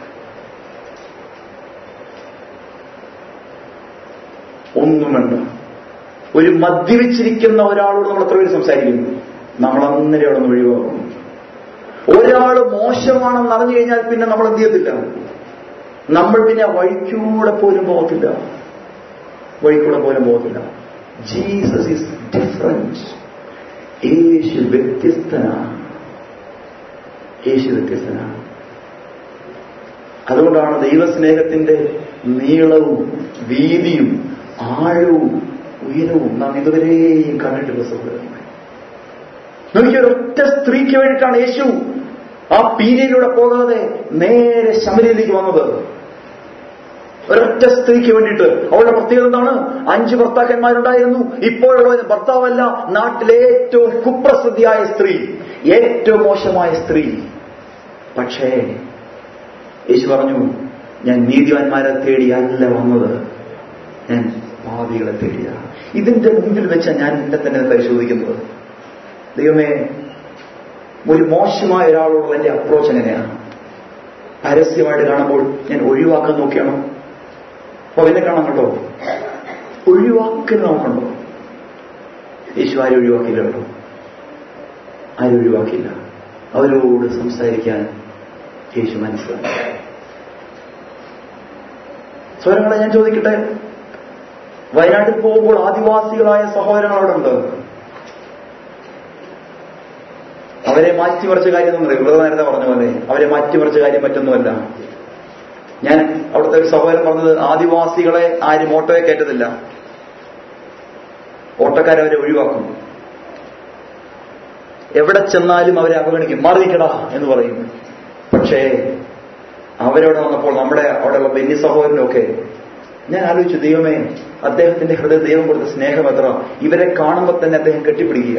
A: ഒന്നും വേണ്ട ഒരു മദ്യപിച്ചിരിക്കുന്ന ഒരാളോട് നമ്മൾ എത്ര പേര് സംസാരിക്കും നമ്മൾ അന്നേരം അവിടെ നിന്ന് ഒഴിവാകും ഒരാൾ മോശമാണെന്ന് അറിഞ്ഞു കഴിഞ്ഞാൽ പിന്നെ നമ്മൾ എന്ത് ചെയ്യത്തില്ല നമ്മൾ പിന്നെ വഴിക്കൂടെ പോലും പോകത്തില്ല വഴിക്കൂടെ പോലും പോകത്തില്ല ജീസസ് ഈസ് ഡിഫറൻറ്റ് യേശു വ്യത്യസ്തനാണ് യേശു വ്യത്യസ്തനാണ് അതുകൊണ്ടാണ് ദൈവസ്നേഹത്തിന്റെ നീളവും വീതിയും ആഴവും ഉയരവും നാം ഇതുവരെയും കണ്ടിട്ടുള്ള സഹോദരന്മാർ നോക്കിയ ഒരൊറ്റ സ്ത്രീക്ക് വേണ്ടിയിട്ടാണ് യേശു ആ പീരിയഡിലൂടെ പോകാതെ നേരെ ശമരിയിലേക്ക് വന്നത് ഒരൊറ്റ സ്ത്രീക്ക് വേണ്ടിയിട്ട് അവളുടെ പ്രത്യേകത എന്താണ് അഞ്ച് ഭർത്താക്കന്മാരുണ്ടായിരുന്നു ഇപ്പോഴുള്ള ഭർത്താവല്ല നാട്ടിലെ ഏറ്റവും കുപ്രസിദ്ധിയായ സ്ത്രീ ഏറ്റവും മോശമായ സ്ത്രീ പക്ഷേ യേശു പറഞ്ഞു ഞാൻ നീതിവാന്മാരെ തേടിയല്ല വന്നത് ഞാൻ പാപികളെ തേടിയാണ് ഇതിന്റെ മുമ്പിൽ വെച്ചാണ് ഞാൻ എന്നെ തന്നെ പരിശോധിക്കുന്നത് ദൈവമേ ഒരു മോശമായ ഒരാളോടുള്ള എന്റെ അപ്രോച്ച് എങ്ങനെയാണ് പരസ്യമായിട്ട് കാണുമ്പോൾ ഞാൻ ഒഴിവാക്കാൻ നോക്കിയാണോ അപ്പൊ എന്നെ കാണാൻ കേട്ടോ ഒഴിവാക്കുന്ന നോക്കണ്ടോ യേശു ആരും ഒഴിവാക്കിയില്ല കേട്ടോ ആരും ഒഴിവാക്കിയില്ല അവരോട് സംസാരിക്കാൻ യേശു മനസ്സിലാക്കി സ്വരങ്ങളെ ഞാൻ ചോദിക്കട്ടെ വയനാട്ടിൽ പോകുമ്പോൾ ആദിവാസികളായ സഹോദരങ്ങൾ അവിടെ ഉണ്ട് അവരെ മാറ്റിമറിച്ച കാര്യം എന്ന് പറയും ഇവിടെ നേരത്തെ പറഞ്ഞ പോലെ അവരെ മാറ്റിമറിച്ച കാര്യം പറ്റൊന്നുമല്ല ഞാൻ അവിടുത്തെ ഒരു സഹോദരൻ പറഞ്ഞത് ആദിവാസികളെ ആരും ഓട്ടോയെ കയറ്റത്തില്ല ഓട്ടക്കാരവരെ ഒഴിവാക്കും എവിടെ ചെന്നാലും അവരെ അവഗണിക്കും മാറി നിൽക്കടാ എന്ന് പറയും പക്ഷേ അവരവിടെ വന്നപ്പോൾ നമ്മുടെ അവിടെയുള്ള ബെന്നി സഹോദരനൊക്കെ ഞാൻ ആലോചിച്ചു ദൈവമേ അദ്ദേഹത്തിന്റെ ഹൃദയ ദൈവം കൊടുത്ത സ്നേഹം എത്ര ഇവരെ കാണുമ്പോൾ തന്നെ അദ്ദേഹം കെട്ടിപ്പിടിക്കുക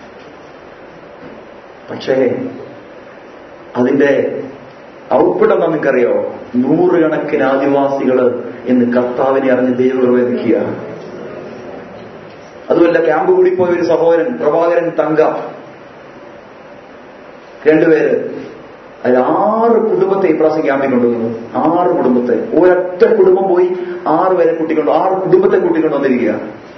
A: പക്ഷേ അതിന്റെ ഔട്ട്പുട്ട് എന്താ നിങ്ങൾക്കറിയോ നൂറുകണക്കിന് ആദിവാസികൾ ഇന്ന് കർത്താവിനെ അറിഞ്ഞ് ദൈവകൃപ അതുമല്ല ക്യാമ്പ് കൂടി പോയ ഒരു സഹോദരൻ പ്രഭാകരൻ തങ്ക രണ്ടുപേര് അതിൽ ആറ് കുടുംബത്തെ ഇപ്രാവശ്യം ക്യാമ്പിൽ കൊണ്ടുവന്നു ആറ് കുടുംബത്തെ ഒരൊറ്റ കുടുംബം പോയി ആറ് പേരെ കൂട്ടിക്കൊണ്ട് ആറ് കുടുംബത്തെ കൂട്ടിക്കൊണ്ട് വന്നിരിക്കുക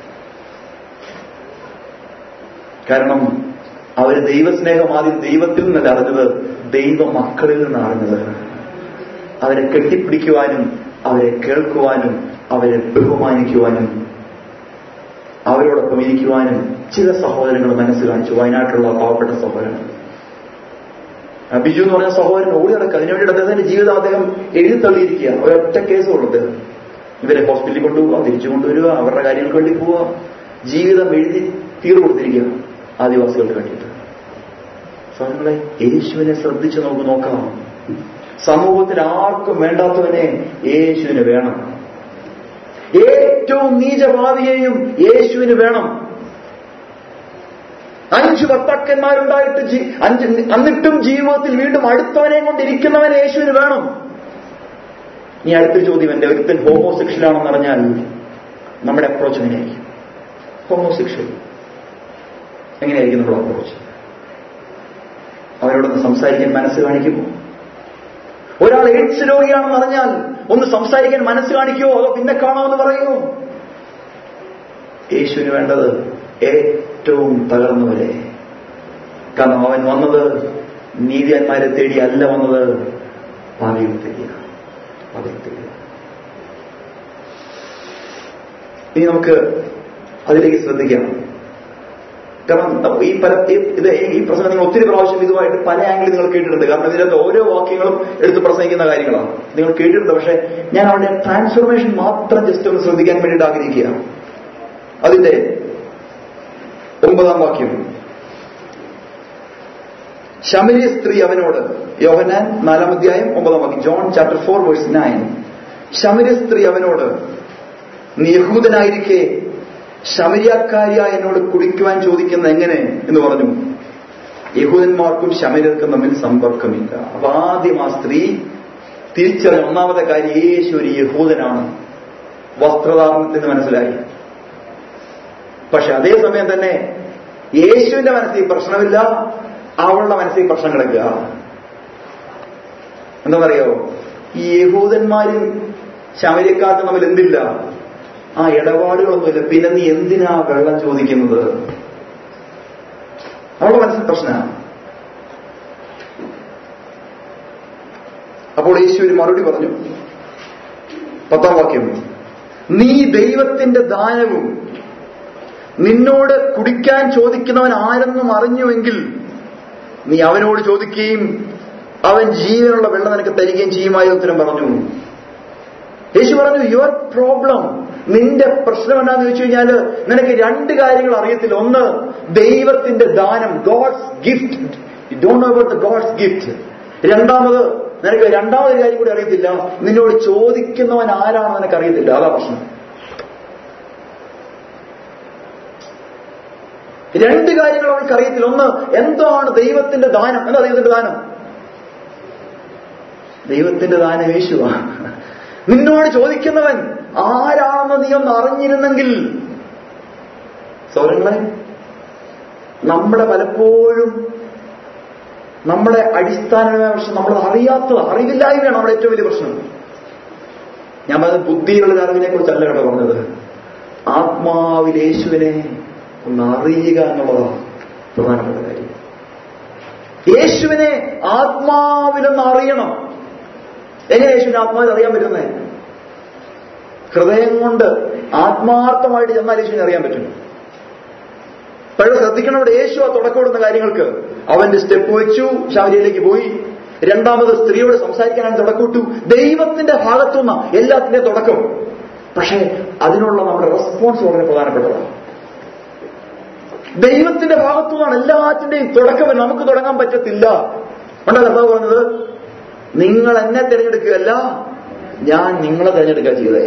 A: കാരണം അവര് ദൈവസ്നേഹം ആദ്യം ദൈവത്തിൽ നിന്നല്ല അറിഞ്ഞത് ദൈവ മക്കളിൽ നിന്നാണ് അറിഞ്ഞത് അവരെ കെട്ടിപ്പിടിക്കുവാനും അവരെ കേൾക്കുവാനും അവരെ ബഹുമാനിക്കുവാനും അവരോടൊപ്പം ഇരിക്കുവാനും ചില സഹോദരങ്ങൾ മനസ്സ് കാണിച്ചു വയനാട്ടിലുള്ള പാവപ്പെട്ട സഹോദരങ്ങൾ ബിജു എന്ന് പറഞ്ഞ സഹോദരൻ ഓടി നടക്കുക അതിനുവേണ്ടി അദ്ദേഹത്തിന്റെ ജീവിതം അദ്ദേഹം എഴുതി തള്ളിയിരിക്കുക ഒരൊറ്റ കേസുള്ളൂ അദ്ദേഹം ഇവരെ ഹോസ്പിറ്റലിൽ കൊണ്ടുപോവുക തിരിച്ചു കൊണ്ടുവരിക അവരുടെ കാര്യങ്ങൾക്ക് വേണ്ടി പോവുക ജീവിതം എഴുതി തീർ കൊടുത്തിരിക്കുക ആദിവാസികൾക്ക് വേണ്ടിയിട്ട് സഹോദരങ്ങളെ യേശുവിനെ ശ്രദ്ധിച്ച് നമുക്ക് നോക്കാം സമൂഹത്തിൽ ആർക്കും വേണ്ടാത്തവനെ യേശുവിന് വേണം ഏറ്റവും നീചവാദിയെയും യേശുവിന് വേണം അഞ്ച് ഭർത്താക്കന്മാരുണ്ടായിട്ട് ജീ- അഞ്ച് എന്നിട്ടും ജീവിതത്തിൽ വീണ്ടും അടുത്തവനെ കൊണ്ടിരിക്കുന്നവൻ യേശുവിന് വേണം ഇനി അടുത്തൊരു ചോദ്യം എന്റെ ഒരുത്തൻ ഹോമോസെക്ഷൽ ആണെന്ന് അറിഞ്ഞാൽ നമ്മുടെ അപ്രോച്ച് എങ്ങനെയായിരിക്കും ഹോമോസെക്ഷൽ എങ്ങനെയായിരിക്കും നമ്മുടെ അപ്രോച്ച് അവരോടൊന്ന് സംസാരിക്കാൻ മനസ്സ് കാണിക്കുമോ ഒരാൾ എയ്ഡ്സ് രോഗിയാണെന്ന് അറിഞ്ഞാൽ ഒന്ന് സംസാരിക്കാൻ മനസ്സ് കാണിക്കുമോ അതോ പിന്നെ കാണാമെന്ന് പറയുമോ യേശുവിന് വേണ്ടത് ഏറ്റവും തകർന്നവരെ കാരണം അവൻ വന്നത് നീതിയന്മാരെ തേടി അല്ല വന്നത് ഭാവിയെ തേടിയാണ് ഭാവിയെ തേടിയാണ് ഇനി നമുക്ക് അതിലേക്ക് ശ്രദ്ധിക്കാം കാരണം ഈ പല ഈ- ഇത് ഈ പ്രസംഗം നിങ്ങൾ ഒത്തിരി പ്രാവശ്യം ഇതുമായിട്ട് പല ആംഗിളിൽ നിങ്ങൾ കേട്ടിട്ടുണ്ട് കാരണം ഇതിനകത്ത് ഓരോ വാക്യങ്ങളും എടുത്ത് പ്രസംഗിക്കുന്ന കാര്യങ്ങളാണ് നിങ്ങൾ കേട്ടിട്ടുണ്ട് പക്ഷെ ഞാൻ അവിടെ ട്രാൻസ്ഫോർമേഷൻ മാത്രം ജസ്റ്റ് ഒന്ന് ശ്രദ്ധിക്കാൻ വേണ്ടിയിട്ട് ആഗ്രഹിക്കുക അതിന്റെ ഒമ്പതാം വാക്യം ശമരിയ സ്ത്രീ അവനോട് യോഹനാൻ നാലാം അധ്യായം ഒമ്പതാം വാക്യം John chapter four verse nine ശമരിയ സ്ത്രീ അവനോട് നീ യഹൂദനായിരിക്കെ ശമരിയാക്കാരിയായ എന്നോട് കുടിക്കുവാൻ ചോദിക്കുന്ന എങ്ങനെ എന്ന് പറഞ്ഞു യഹൂദന്മാർക്കും ശമര്യർക്കും തമ്മിൽ സമ്പർക്കമില്ല അപ്പൊ ആദ്യം ആ സ്ത്രീ തിരിച്ചറിഞ്ഞ ഒന്നാമത്തെ കാര്യം യേശു ഒരു യഹൂദനാണ് വസ്ത്രധാരണത്തിന് മനസ്സിലായി പക്ഷെ അതേസമയം തന്നെ യേശുവിന്റെ മനസ്സിൽ പ്രശ്നമില്ല അവളുടെ മനസ്സിൽ പ്രശ്നം കിടക്കുക എന്താണെന്നറിയോ ഈ യഹൂദന്മാരും ശമരിക്കാർക്കും തമ്മിൽ എന്തില്ല ആ ഇടപാടുകളൊന്നുമില്ല പിന്നെ നീ എന്തിനാ വെള്ളം ചോദിക്കുന്നത് അവളുടെ മനസ്സിൽ പ്രശ്നമാണ് അപ്പോൾ യേശു ഒരു മറുപടി പറഞ്ഞു പത്താം വാക്യം നീ ദൈവത്തിന്റെ ദാനവും നിന്നോട് കുടിക്കാൻ ചോദിക്കുന്നവൻ ആരെന്നും അറിഞ്ഞുവെങ്കിൽ നീ അവനോട് ചോദിക്കുകയും അവൻ ജീവനുള്ള വെള്ളം നിനക്ക് തരികയും ചെയ്യുമായ ഉത്തരം പറഞ്ഞു യേശു പറഞ്ഞു യുവർ പ്രോബ്ലം നിന്റെ പ്രശ്നം എന്താണെന്ന് ചോദിച്ചു കഴിഞ്ഞാൽ നിനക്ക് രണ്ട് കാര്യങ്ങൾ അറിയത്തില്ല ഒന്ന് ദൈവത്തിന്റെ ദാനം God's gift you don't know about the God's gift രണ്ടാമത് നിനക്ക് രണ്ടാമതൊരു കാര്യം കൂടി അറിയത്തില്ല നിന്നോട് ചോദിക്കുന്നവൻ ആരാണെന്ന് നിനക്ക് അറിയത്തില്ല അതാ പ്രശ്നം രണ്ട് കാര്യങ്ങൾ അവൾക്ക് അറിയത്തില്ല ഒന്ന് എന്താണ് ദൈവത്തിന്റെ ദാനം എന്താ ദൈവത്തിന്റെ ദാനം ദൈവത്തിന്റെ ദാനം യേശുവാ നിന്നോട് ചോദിക്കുന്നവൻ ആരാണെന്ന് നീ ഒന്ന് അറിഞ്ഞിരുന്നെങ്കിൽ സൗരങ്ങളെ നമ്മുടെ പലപ്പോഴും നമ്മുടെ അടിസ്ഥാനമായ പ്രശ്നം നമ്മൾ അറിയാത്തത് അറിവില്ലായ്മയാണ് നമ്മുടെ ഏറ്റവും വലിയ പ്രശ്നം ഞാൻ പറഞ്ഞത് ബുദ്ധിയുള്ള ഒരു അറിവിനെ കുറിച്ചല്ല കേട്ടോ പറഞ്ഞത് ആത്മാവിൽ യേശുവിനെ ഒന്ന് അറിയുക എന്നുള്ളതാണ് പ്രധാനപ്പെട്ട കാര്യം യേശുവിനെ ആത്മാവിലൊന്ന് അറിയണം എങ്ങനെ യേശുവിനെ ആത്മാവിൽ അറിയാൻ പറ്റുന്നേ ഹൃദയം കൊണ്ട് ആത്മാർത്ഥമായിട്ട് ചെന്നാൽ യേശുവിനെ അറിയാൻ പറ്റും പക്ഷേ ശ്രദ്ധിക്കണം ഇവിടെ യേശു ആ തുടക്കമിടുന്ന കാര്യങ്ങൾക്ക് അവന്റെ സ്റ്റെപ്പ് വെച്ചു ശബരിയിലേക്ക് പോയി രണ്ടാമത് സ്ത്രീയോട് സംസാരിക്കാനാണ് തുടക്കമിട്ടു ദൈവത്തിന്റെ ഭാഗത്തുനിന്ന എല്ലാത്തിന്റെയും തുടക്കം പക്ഷേ അതിനുള്ള നമ്മുടെ റെസ്പോൺസ് വളരെ പ്രധാനപ്പെട്ടതാണ് ദൈവത്തിന്റെ ഭാഗത്തുനിന്നാണ് എല്ലാത്തിന്റെയും തുടക്കം നമുക്ക് തുടങ്ങാൻ പറ്റത്തില്ല ഉണ്ടോ കർത്താവ് പറഞ്ഞത് നിങ്ങൾ എന്നെ തിരഞ്ഞെടുക്കുകയല്ല ഞാൻ നിങ്ങളെ തിരഞ്ഞെടുക്കുക ചെയ്തേ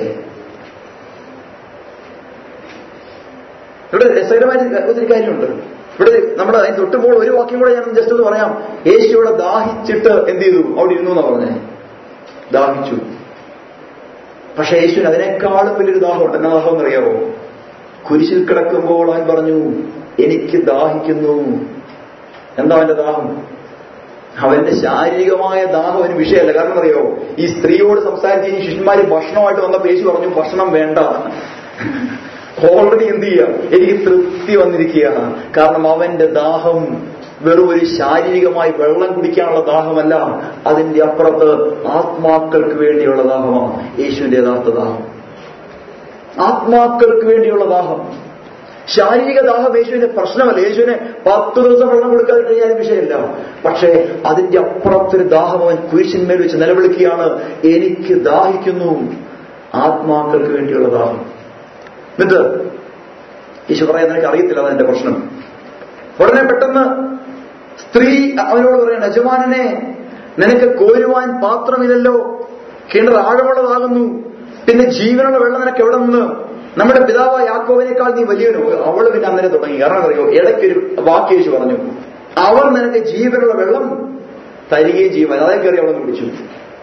A: ഇവിടെ രസകരമായ ഒത്തിരി കാര്യമുണ്ട് ഇവിടെ നമ്മുടെ അതിന് തൊട്ടുമ്പോൾ ഒരു വാക്യം കൂടെ ഞാൻ ജസ്റ്റ് ഒന്ന് പറയാം യേശു ഇവിടെ ദാഹിച്ചിട്ട് എന്ത് ചെയ്തു അവിടെ ഇരുന്നു എന്നാ പറഞ്ഞേ ദാഹിച്ചു പക്ഷെ യേശുവിന് അതിനേക്കാളും വലിയൊരു ദാഹമുണ്ട് എന്നാ ദാഹം എന്നറിയാമോ കുരിശിൽ കിടക്കുമ്പോൾ അവൻ പറഞ്ഞു എനിക്ക് ദാഹിക്കുന്നു എന്താ അവന്റെ ദാഹം അവന്റെ ശാരീരികമായ ദാഹം ഒരു വിഷയമല്ല കാരണം അറിയോ ഈ സ്ത്രീയോട് സംസാരിച്ച് ഈ ശിഷ്യന്മാര് ഭക്ഷണമായിട്ട് വന്നപ്പോൾ യേശു പറഞ്ഞു ഭക്ഷണം വേണ്ട ഓൾറെഡി എന്ത് ചെയ്യുക എനിക്ക് തൃപ്തി വന്നിരിക്കുക കാരണം അവന്റെ ദാഹം വെറും ഒരു ശാരീരികമായി വെള്ളം കുടിക്കാനുള്ള ദാഹമല്ല അതിന്റെ അപ്പുറത്ത് ആത്മാക്കൾക്ക് വേണ്ടിയുള്ള ദാഹമാണ് യേശുവിന്റെ യഥാർത്ഥ ദാഹം ആത്മാക്കൾക്ക് വേണ്ടിയുള്ള ദാഹം ശാരീരിക ദാഹം യേശുവിന്റെ പ്രശ്നമല്ല യേശുവിനെ പത്ത് ദിവസം വെള്ളം കൊടുക്കാതെ കഴിഞ്ഞാലും വിഷയമില്ല പക്ഷേ അതിന്റെ അപ്പുറത്തൊരു ദാഹം അവൻ കുരിശിന്മേൽ വെച്ച് നിലവിളിക്കുകയാണ് എനിക്ക് ദാഹിക്കുന്നു ആത്മാക്കൾക്ക് വേണ്ടിയുള്ള ദാഹം എന്നിട്ട് യേശു പറയാൻ നിനക്ക് അറിയത്തില്ല അതെന്റെ പ്രശ്നം ഉടനെ പെട്ടെന്ന് സ്ത്രീ അവനോട് പറയണം യജമാനനെ നിനക്ക് കോരുവാൻ പാത്രമില്ലല്ലോ കിണർ ആഴമുള്ളതാകുന്നു പിന്നെ ജീവനുള്ള വെള്ളം നിനക്ക് എവിടെ നിന്ന് നമ്മുടെ പിതാവായ യാക്കോവിനേക്കാൾ നീ വലിയവനോ അവള് പിന്നെ അന്നേരം തുടങ്ങി കാരണം അറിയോ ഇടയ്ക്കൊരു വാക്ക് യേശു പറഞ്ഞു അവർ നിനക്ക് ജീവനുള്ള വെള്ളം തരികയും ചെയ്യും അതായത് കയറി അവിടെ നിന്ന് പിടിച്ചു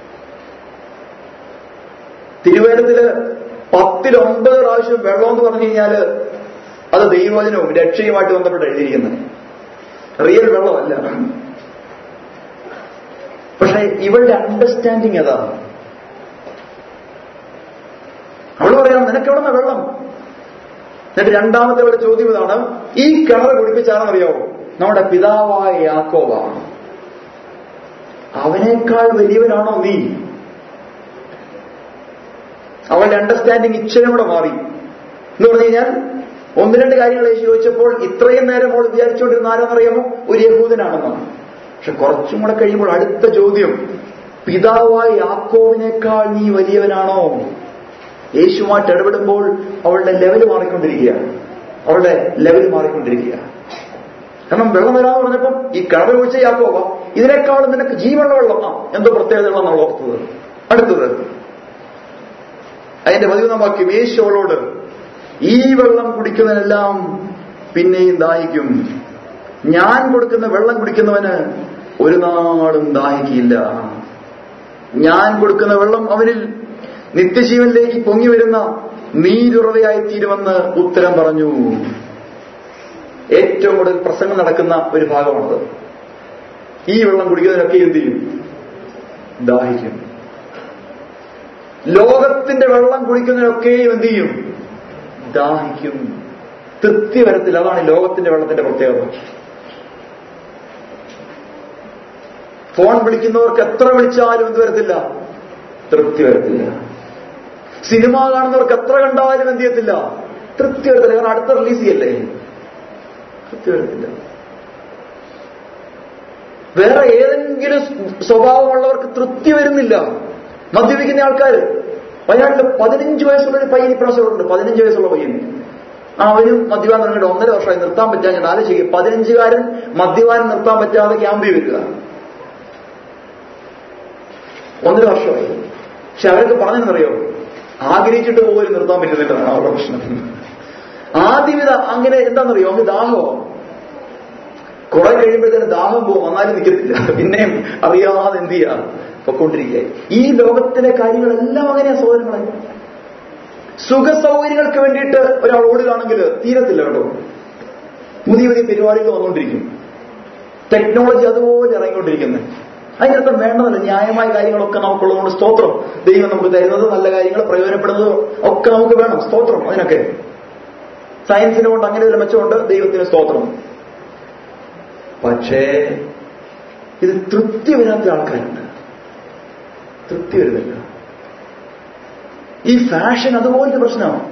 A: തിരുവേദത്തില് പത്തിൽ ഒമ്പത് പ്രാവശ്യം വെള്ളം എന്ന് പറഞ്ഞു കഴിഞ്ഞാല് അത് ദൈവവചനവും രക്ഷയുമായിട്ട് ബന്ധപ്പെട്ട് എഴുതിയിരിക്കുന്നത് റിയൽ വെള്ളമല്ല പക്ഷെ ഇവളുടെ അണ്ടർസ്റ്റാൻഡിങ് അതാ അവൾ പറയാം നിനക്ക് എവിടെ വെള്ളം എന്നിട്ട് രണ്ടാമത്തെ അവരുടെ ചോദ്യം ഇതാണ് ഈ കിണർ കുടിപ്പിച്ചാണെന്നറിയാവോ നമ്മുടെ പിതാവായ യാക്കോവാണ് അവനേക്കാൾ വലിയവനാണോ നീ അവളുടെ അണ്ടർസ്റ്റാൻഡിങ് ഇച്ചിരി കൂടെ മാറി എന്ന് പറഞ്ഞു കഴിഞ്ഞാൽ ഒന്ന് രണ്ട് കാര്യങ്ങൾ യേശു ചോദിച്ചപ്പോൾ ഇത്രയും നേരം അവൾ വിചാരിച്ചുകൊണ്ടിരുന്ന ആരെന്നറിയാമോ ഒരു യഹൂദനാണെന്നാണ് പക്ഷെ കുറച്ചും കൂടെ കഴിയുമ്പോൾ അടുത്ത ചോദ്യം പിതാവായ യാക്കോവിനേക്കാൾ നീ വലിയവനാണോ യേശുമായിട്ട് ഇടപെടുമ്പോൾ അവളുടെ ലെവൽ മാറിക്കൊണ്ടിരിക്കുകയാണ് അവളുടെ ലെവൽ മാറിക്കൊണ്ടിരിക്കുക കാരണം വെള്ളം വരാതെ പറഞ്ഞപ്പം ഈ കിണറ് ഒഴിച്ച യാക്കോവ ഇതിനേക്കാളും നിനക്ക് ജീവനുള്ള വെള്ളം ആ എന്തോ പ്രത്യേകതകളെന്നാണ് ഓർത്തത് അടുത്തത് അതിന്റെ പതിമൂന്നാം വാക്യം യേശു അവളോട് ഈ വെള്ളം കുടിക്കുന്നതിനെല്ലാം പിന്നെയും ദാഹിക്കും ഞാൻ കൊടുക്കുന്ന വെള്ളം കുടിക്കുന്നവന് ഒരു നാളും ദാഹിക്കില്ല ഞാൻ കൊടുക്കുന്ന വെള്ളം അവനിൽ നിത്യജീവനിലേക്ക് പൊങ്ങി വരുന്ന നീരുറവയായി തീരുമെന്ന് ഉത്തരം പറഞ്ഞു ഏറ്റവും കൂടുതൽ പ്രസംഗം നടക്കുന്ന ഒരു ഭാഗമാണത് ഈ വെള്ളം കുടിക്കുന്നതിനൊക്കെ എന്ത് ചെയ്യും ദാഹിക്കും ലോകത്തിന്റെ വെള്ളം കുടിക്കുന്നതിനൊക്കെയും എന്ത് ചെയ്യും ദാഹിക്കും തൃപ്തി വരത്തില്ല അതാണ് ലോകത്തിന്റെ വെള്ളത്തിന്റെ പ്രത്യേകത ഫോൺ വിളിക്കുന്നവർക്ക് എത്ര വിളിച്ചാലും എന്ത് വരത്തില്ല തൃപ്തി വരത്തില്ല സിനിമ കാണുന്നവർക്ക് എത്ര കണ്ടാലും എന്ത് ചെയ്യത്തില്ല തൃപ്തി വരത്തില്ല കാരണം അടുത്ത റിലീസ് ചെയ്യല്ലേ തൃപ്തി വരത്തില്ല വേറെ ഏതെങ്കിലും സ്വഭാവമുള്ളവർക്ക് തൃപ്തി വരുന്നില്ല മദ്യപിക്കുന്ന ആൾക്കാർ വയനാട്ടിൽ പതിനഞ്ച് വയസ്സുള്ള ഒരു പയ്യൻ ഇപ്രാവശ്യമുണ്ട് പതിനഞ്ച് വയസ്സുള്ള പയ്യൻ ആ അവനും മദ്യപാനം തുടങ്ങിയിട്ട് ഒന്നര വർഷമായി നിർത്താൻ പറ്റാൻ ഞാൻ ആലോചിക്കുക പതിനഞ്ചുകാരൻ മദ്യപാനം നിർത്താൻ പറ്റാതെ ക്യാമ്പിൽ വരിക ഒന്നര വർഷമായി പക്ഷെ അവരൊക്കെ പറഞ്ഞെന്നറിയോ ആഗ്രഹിച്ചിട്ട് പോലും നിർത്താൻ പറ്റുന്നില്ല അവരുടെ പ്രശ്നം ആദ്യം ഇത് അങ്ങനെ എന്താണെന്നറിയോ അങ്ങ് ദാഹമോ കുറെ കഴിയുമ്പോഴത്തേന് ദാഹം പോകും എന്നാലും നിൽക്കത്തില്ല പിന്നെയും അറിയാതെ എന്ത് ചെയ്യാ പൊക്കൊണ്ടിരിക്കുക ഈ ലോകത്തിലെ കാര്യങ്ങളെല്ലാം അങ്ങനെയാ സൗകര്യങ്ങളെ സുഖ സൗകര്യങ്ങൾക്ക് വേണ്ടിയിട്ട് ഒരാൾ ഓടുകയാണെങ്കിൽ തീരത്തില്ല കേട്ടോ പുതിയ പുതിയ പരിപാടികൾ വന്നുകൊണ്ടിരിക്കും ടെക്നോളജി അതുപോലെ ഇറങ്ങിക്കൊണ്ടിരിക്കുന്നത് അതിനർത്ഥം വേണ്ടതല്ല ന്യായമായ കാര്യങ്ങളൊക്കെ നമുക്കുള്ളതുകൊണ്ട് സ്തോത്രം ദൈവം നമുക്ക് തരുന്നത് നല്ല കാര്യങ്ങൾ പ്രയോജനപ്പെടുന്നത് ഒക്കെ നമുക്ക് വേണം സ്തോത്രം അതിനൊക്കെ സയൻസിനെ കൊണ്ട് അങ്ങനെ ഒരു മെച്ചമുണ്ട് ദൈവത്തിന് സ്തോത്രം പക്ഷേ ഇത് തൃപ്തി വരാത്ത ആൾക്കാരുണ്ട് തൃപ്തി വരുന്നില്ല ഈ ഫാഷൻ അതുപോലത്തെ പ്രശ്നമാണ്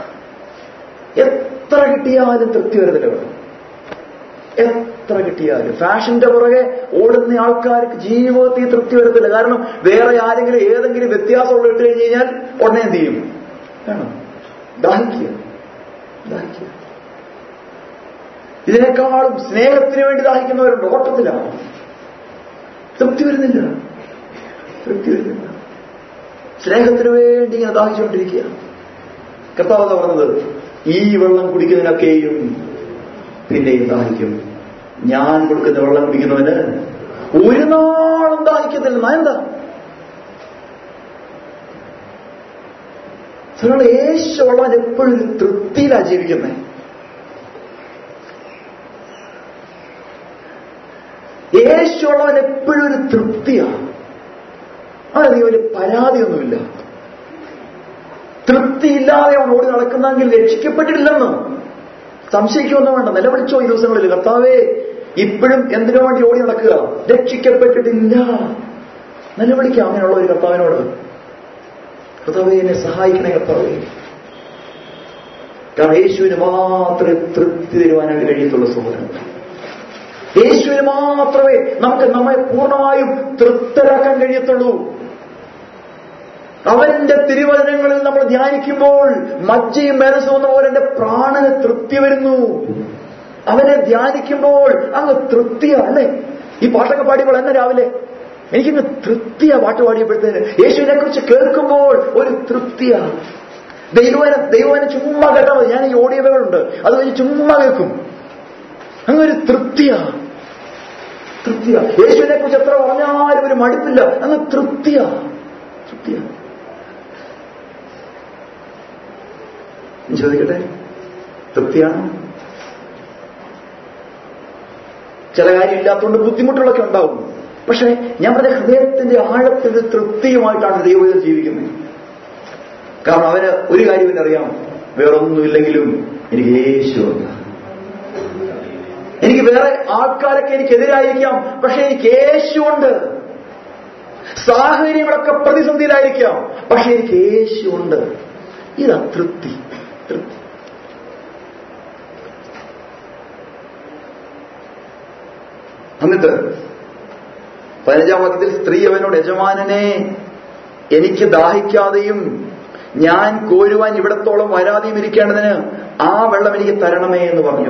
A: എത്ര കിട്ടിയാലും തൃപ്തി വരുന്നില്ല ഇവിടെ എത്ര കിട്ടിയാലും ഫാഷന്റെ പുറകെ ഓടുന്ന ആൾക്കാർക്ക് ജീവിതത്തിൽ തൃപ്തി വരത്തില്ല കാരണം വേറെ ആരെങ്കിലും ഏതെങ്കിലും വ്യത്യാസമുള്ള ഇട്ട് കഴിഞ്ഞ് കഴിഞ്ഞാൽ ഉടനെ എന്ത് ചെയ്യും വേണം ദാഹിക്കുക ദാഹിക്കുക ഇതിനേക്കാളും സ്നേഹത്തിന് വേണ്ടി ദാഹിക്കുന്നവരുണ്ട് ഓട്ടത്തിലാണ് തൃപ്തി വരുന്നില്ല തൃപ്തി വരുന്നില്ല സ്നേഹത്തിന് വേണ്ടി ഇങ്ങനെ ദാഹിച്ചുകൊണ്ടിരിക്കുക കർത്താവ് എന്താ പറഞ്ഞത് ഈ വെള്ളം കുടിക്കുന്നതിനൊക്കെയും പിന്നെയും ദാഹിക്കും ഞാൻ കൊടുക്കുന്ന വെള്ളം കുടിക്കുന്നവന് ഒരു നാളും ദാഹിക്കത്തില്ല എന്താ നിങ്ങൾ യേശു ഉള്ളവൻ എപ്പോഴും ഒരു തൃപ്തിയിലാണ് ജീവിക്കുന്നത് യേശു ഉള്ളവൻ എപ്പോഴും ഒരു തൃപ്തിയാണ് അവനധികം വലിയ പരാതിയൊന്നുമില്ല തൃപ്തിയില്ലാതെ അവൻ ഓടി നടക്കുന്നെങ്കിൽ രക്ഷിക്കപ്പെട്ടിട്ടില്ലെന്ന് സംശയിക്കൊന്നും വേണ്ട നിലവിളിച്ചോ ഈ ദിവസങ്ങളിൽ കർത്താവേ ഇപ്പോഴും എന്തിനു വേണ്ടി ഓടി നടക്കുക രക്ഷിക്കപ്പെട്ടിട്ടില്ല നിലവിളിക്കാം അങ്ങനെയുള്ള ഒരു കർത്താവിനോട് കർത്താവെ എന്നെ സഹായിക്കണേ കർത്താവേ കാരണം യേശുവിന് മാത്രമേ തൃപ്തി തരുവാനായിട്ട് കഴിയത്തുള്ളൂ സഹോദരൻ യേശുവിന് മാത്രമേ നമുക്ക് നമ്മെ പൂർണ്ണമായും തൃപ്തരാക്കാൻ കഴിയത്തുള്ളൂ അവന്റെ തിരുവചനങ്ങളിൽ നമ്മൾ ധ്യാനിക്കുമ്പോൾ മജ്ജയും മനസ്സുന്ന പോലെ എന്റെ പ്രാണന് തൃപ്തി വരുന്നു അവനെ ധ്യാനിക്കുമ്പോൾ അങ്ങ് തൃപ്തിയാ അല്ലേ ഈ പാട്ടൊക്കെ പാടിയപ്പോൾ എന്നെ രാവിലെ എനിക്കിന്ന് തൃപ്തിയാ പാട്ട് പാടിയപ്പോഴത്തേന് യേശുവിനെ കുറിച്ച് കേൾക്കുമ്പോൾ ഒരു തൃപ്തിയാ ദൈവന ദൈവനെ ചുമ്മാ കേട്ടാൽ മതി ഞാൻ ഈ ഓഡിയോകളുണ്ട് അത് കഴിഞ്ഞ് ചുമ്മാ കേൾക്കും അങ്ങ് ഒരു തൃപ്തിയാ തൃപ്തിയാ യേശുവിനെ കുറിച്ച് എത്ര പറഞ്ഞാലും ഒരു മടുപ്പില്ല അങ്ങ് തൃപ്തിയാ തൃപ്തിയാ ചോദിക്കട്ടെ തൃപ്തിയാണോ ചില കാര്യം ഇല്ലാത്തതുകൊണ്ട് ബുദ്ധിമുട്ടുകളൊക്കെ ഉണ്ടാവും പക്ഷെ ഞാൻ പറഞ്ഞ ഹൃദയത്തിന്റെ ആഴത്തിൽ തൃപ്തിയുമായിട്ടാണ് ദൈവം ജീവിക്കുന്നത് കാരണം അവന് ഒരു കാര്യം അറിയാം വേറൊന്നുമില്ലെങ്കിലും എനിക്ക് യേശുണ്ട് എനിക്ക് വേറെ ആൾക്കാരൊക്കെ എനിക്കെതിരായിരിക്കാം പക്ഷെ എനിക്ക് യേശുണ്ട് സാഹചര്യങ്ങളൊക്കെ പ്രതിസന്ധിയിലായിരിക്കാം പക്ഷെ എനിക്ക് യേശുണ്ട് ഇതാ തൃപ്തി തൃപ്തി എന്നിട്ട് പതിനഞ്ചാം വാക്യത്തിൽ സ്ത്രീ അവനോട് യജമാനനെ എനിക്ക് ദാഹിക്കാതെയും ഞാൻ കോരുവാൻ ഇവിടത്തോളം വരാതെയും ഇരിക്കേണ്ടതിന് ആ വെള്ളം എനിക്ക് തരണമേ എന്ന് പറഞ്ഞു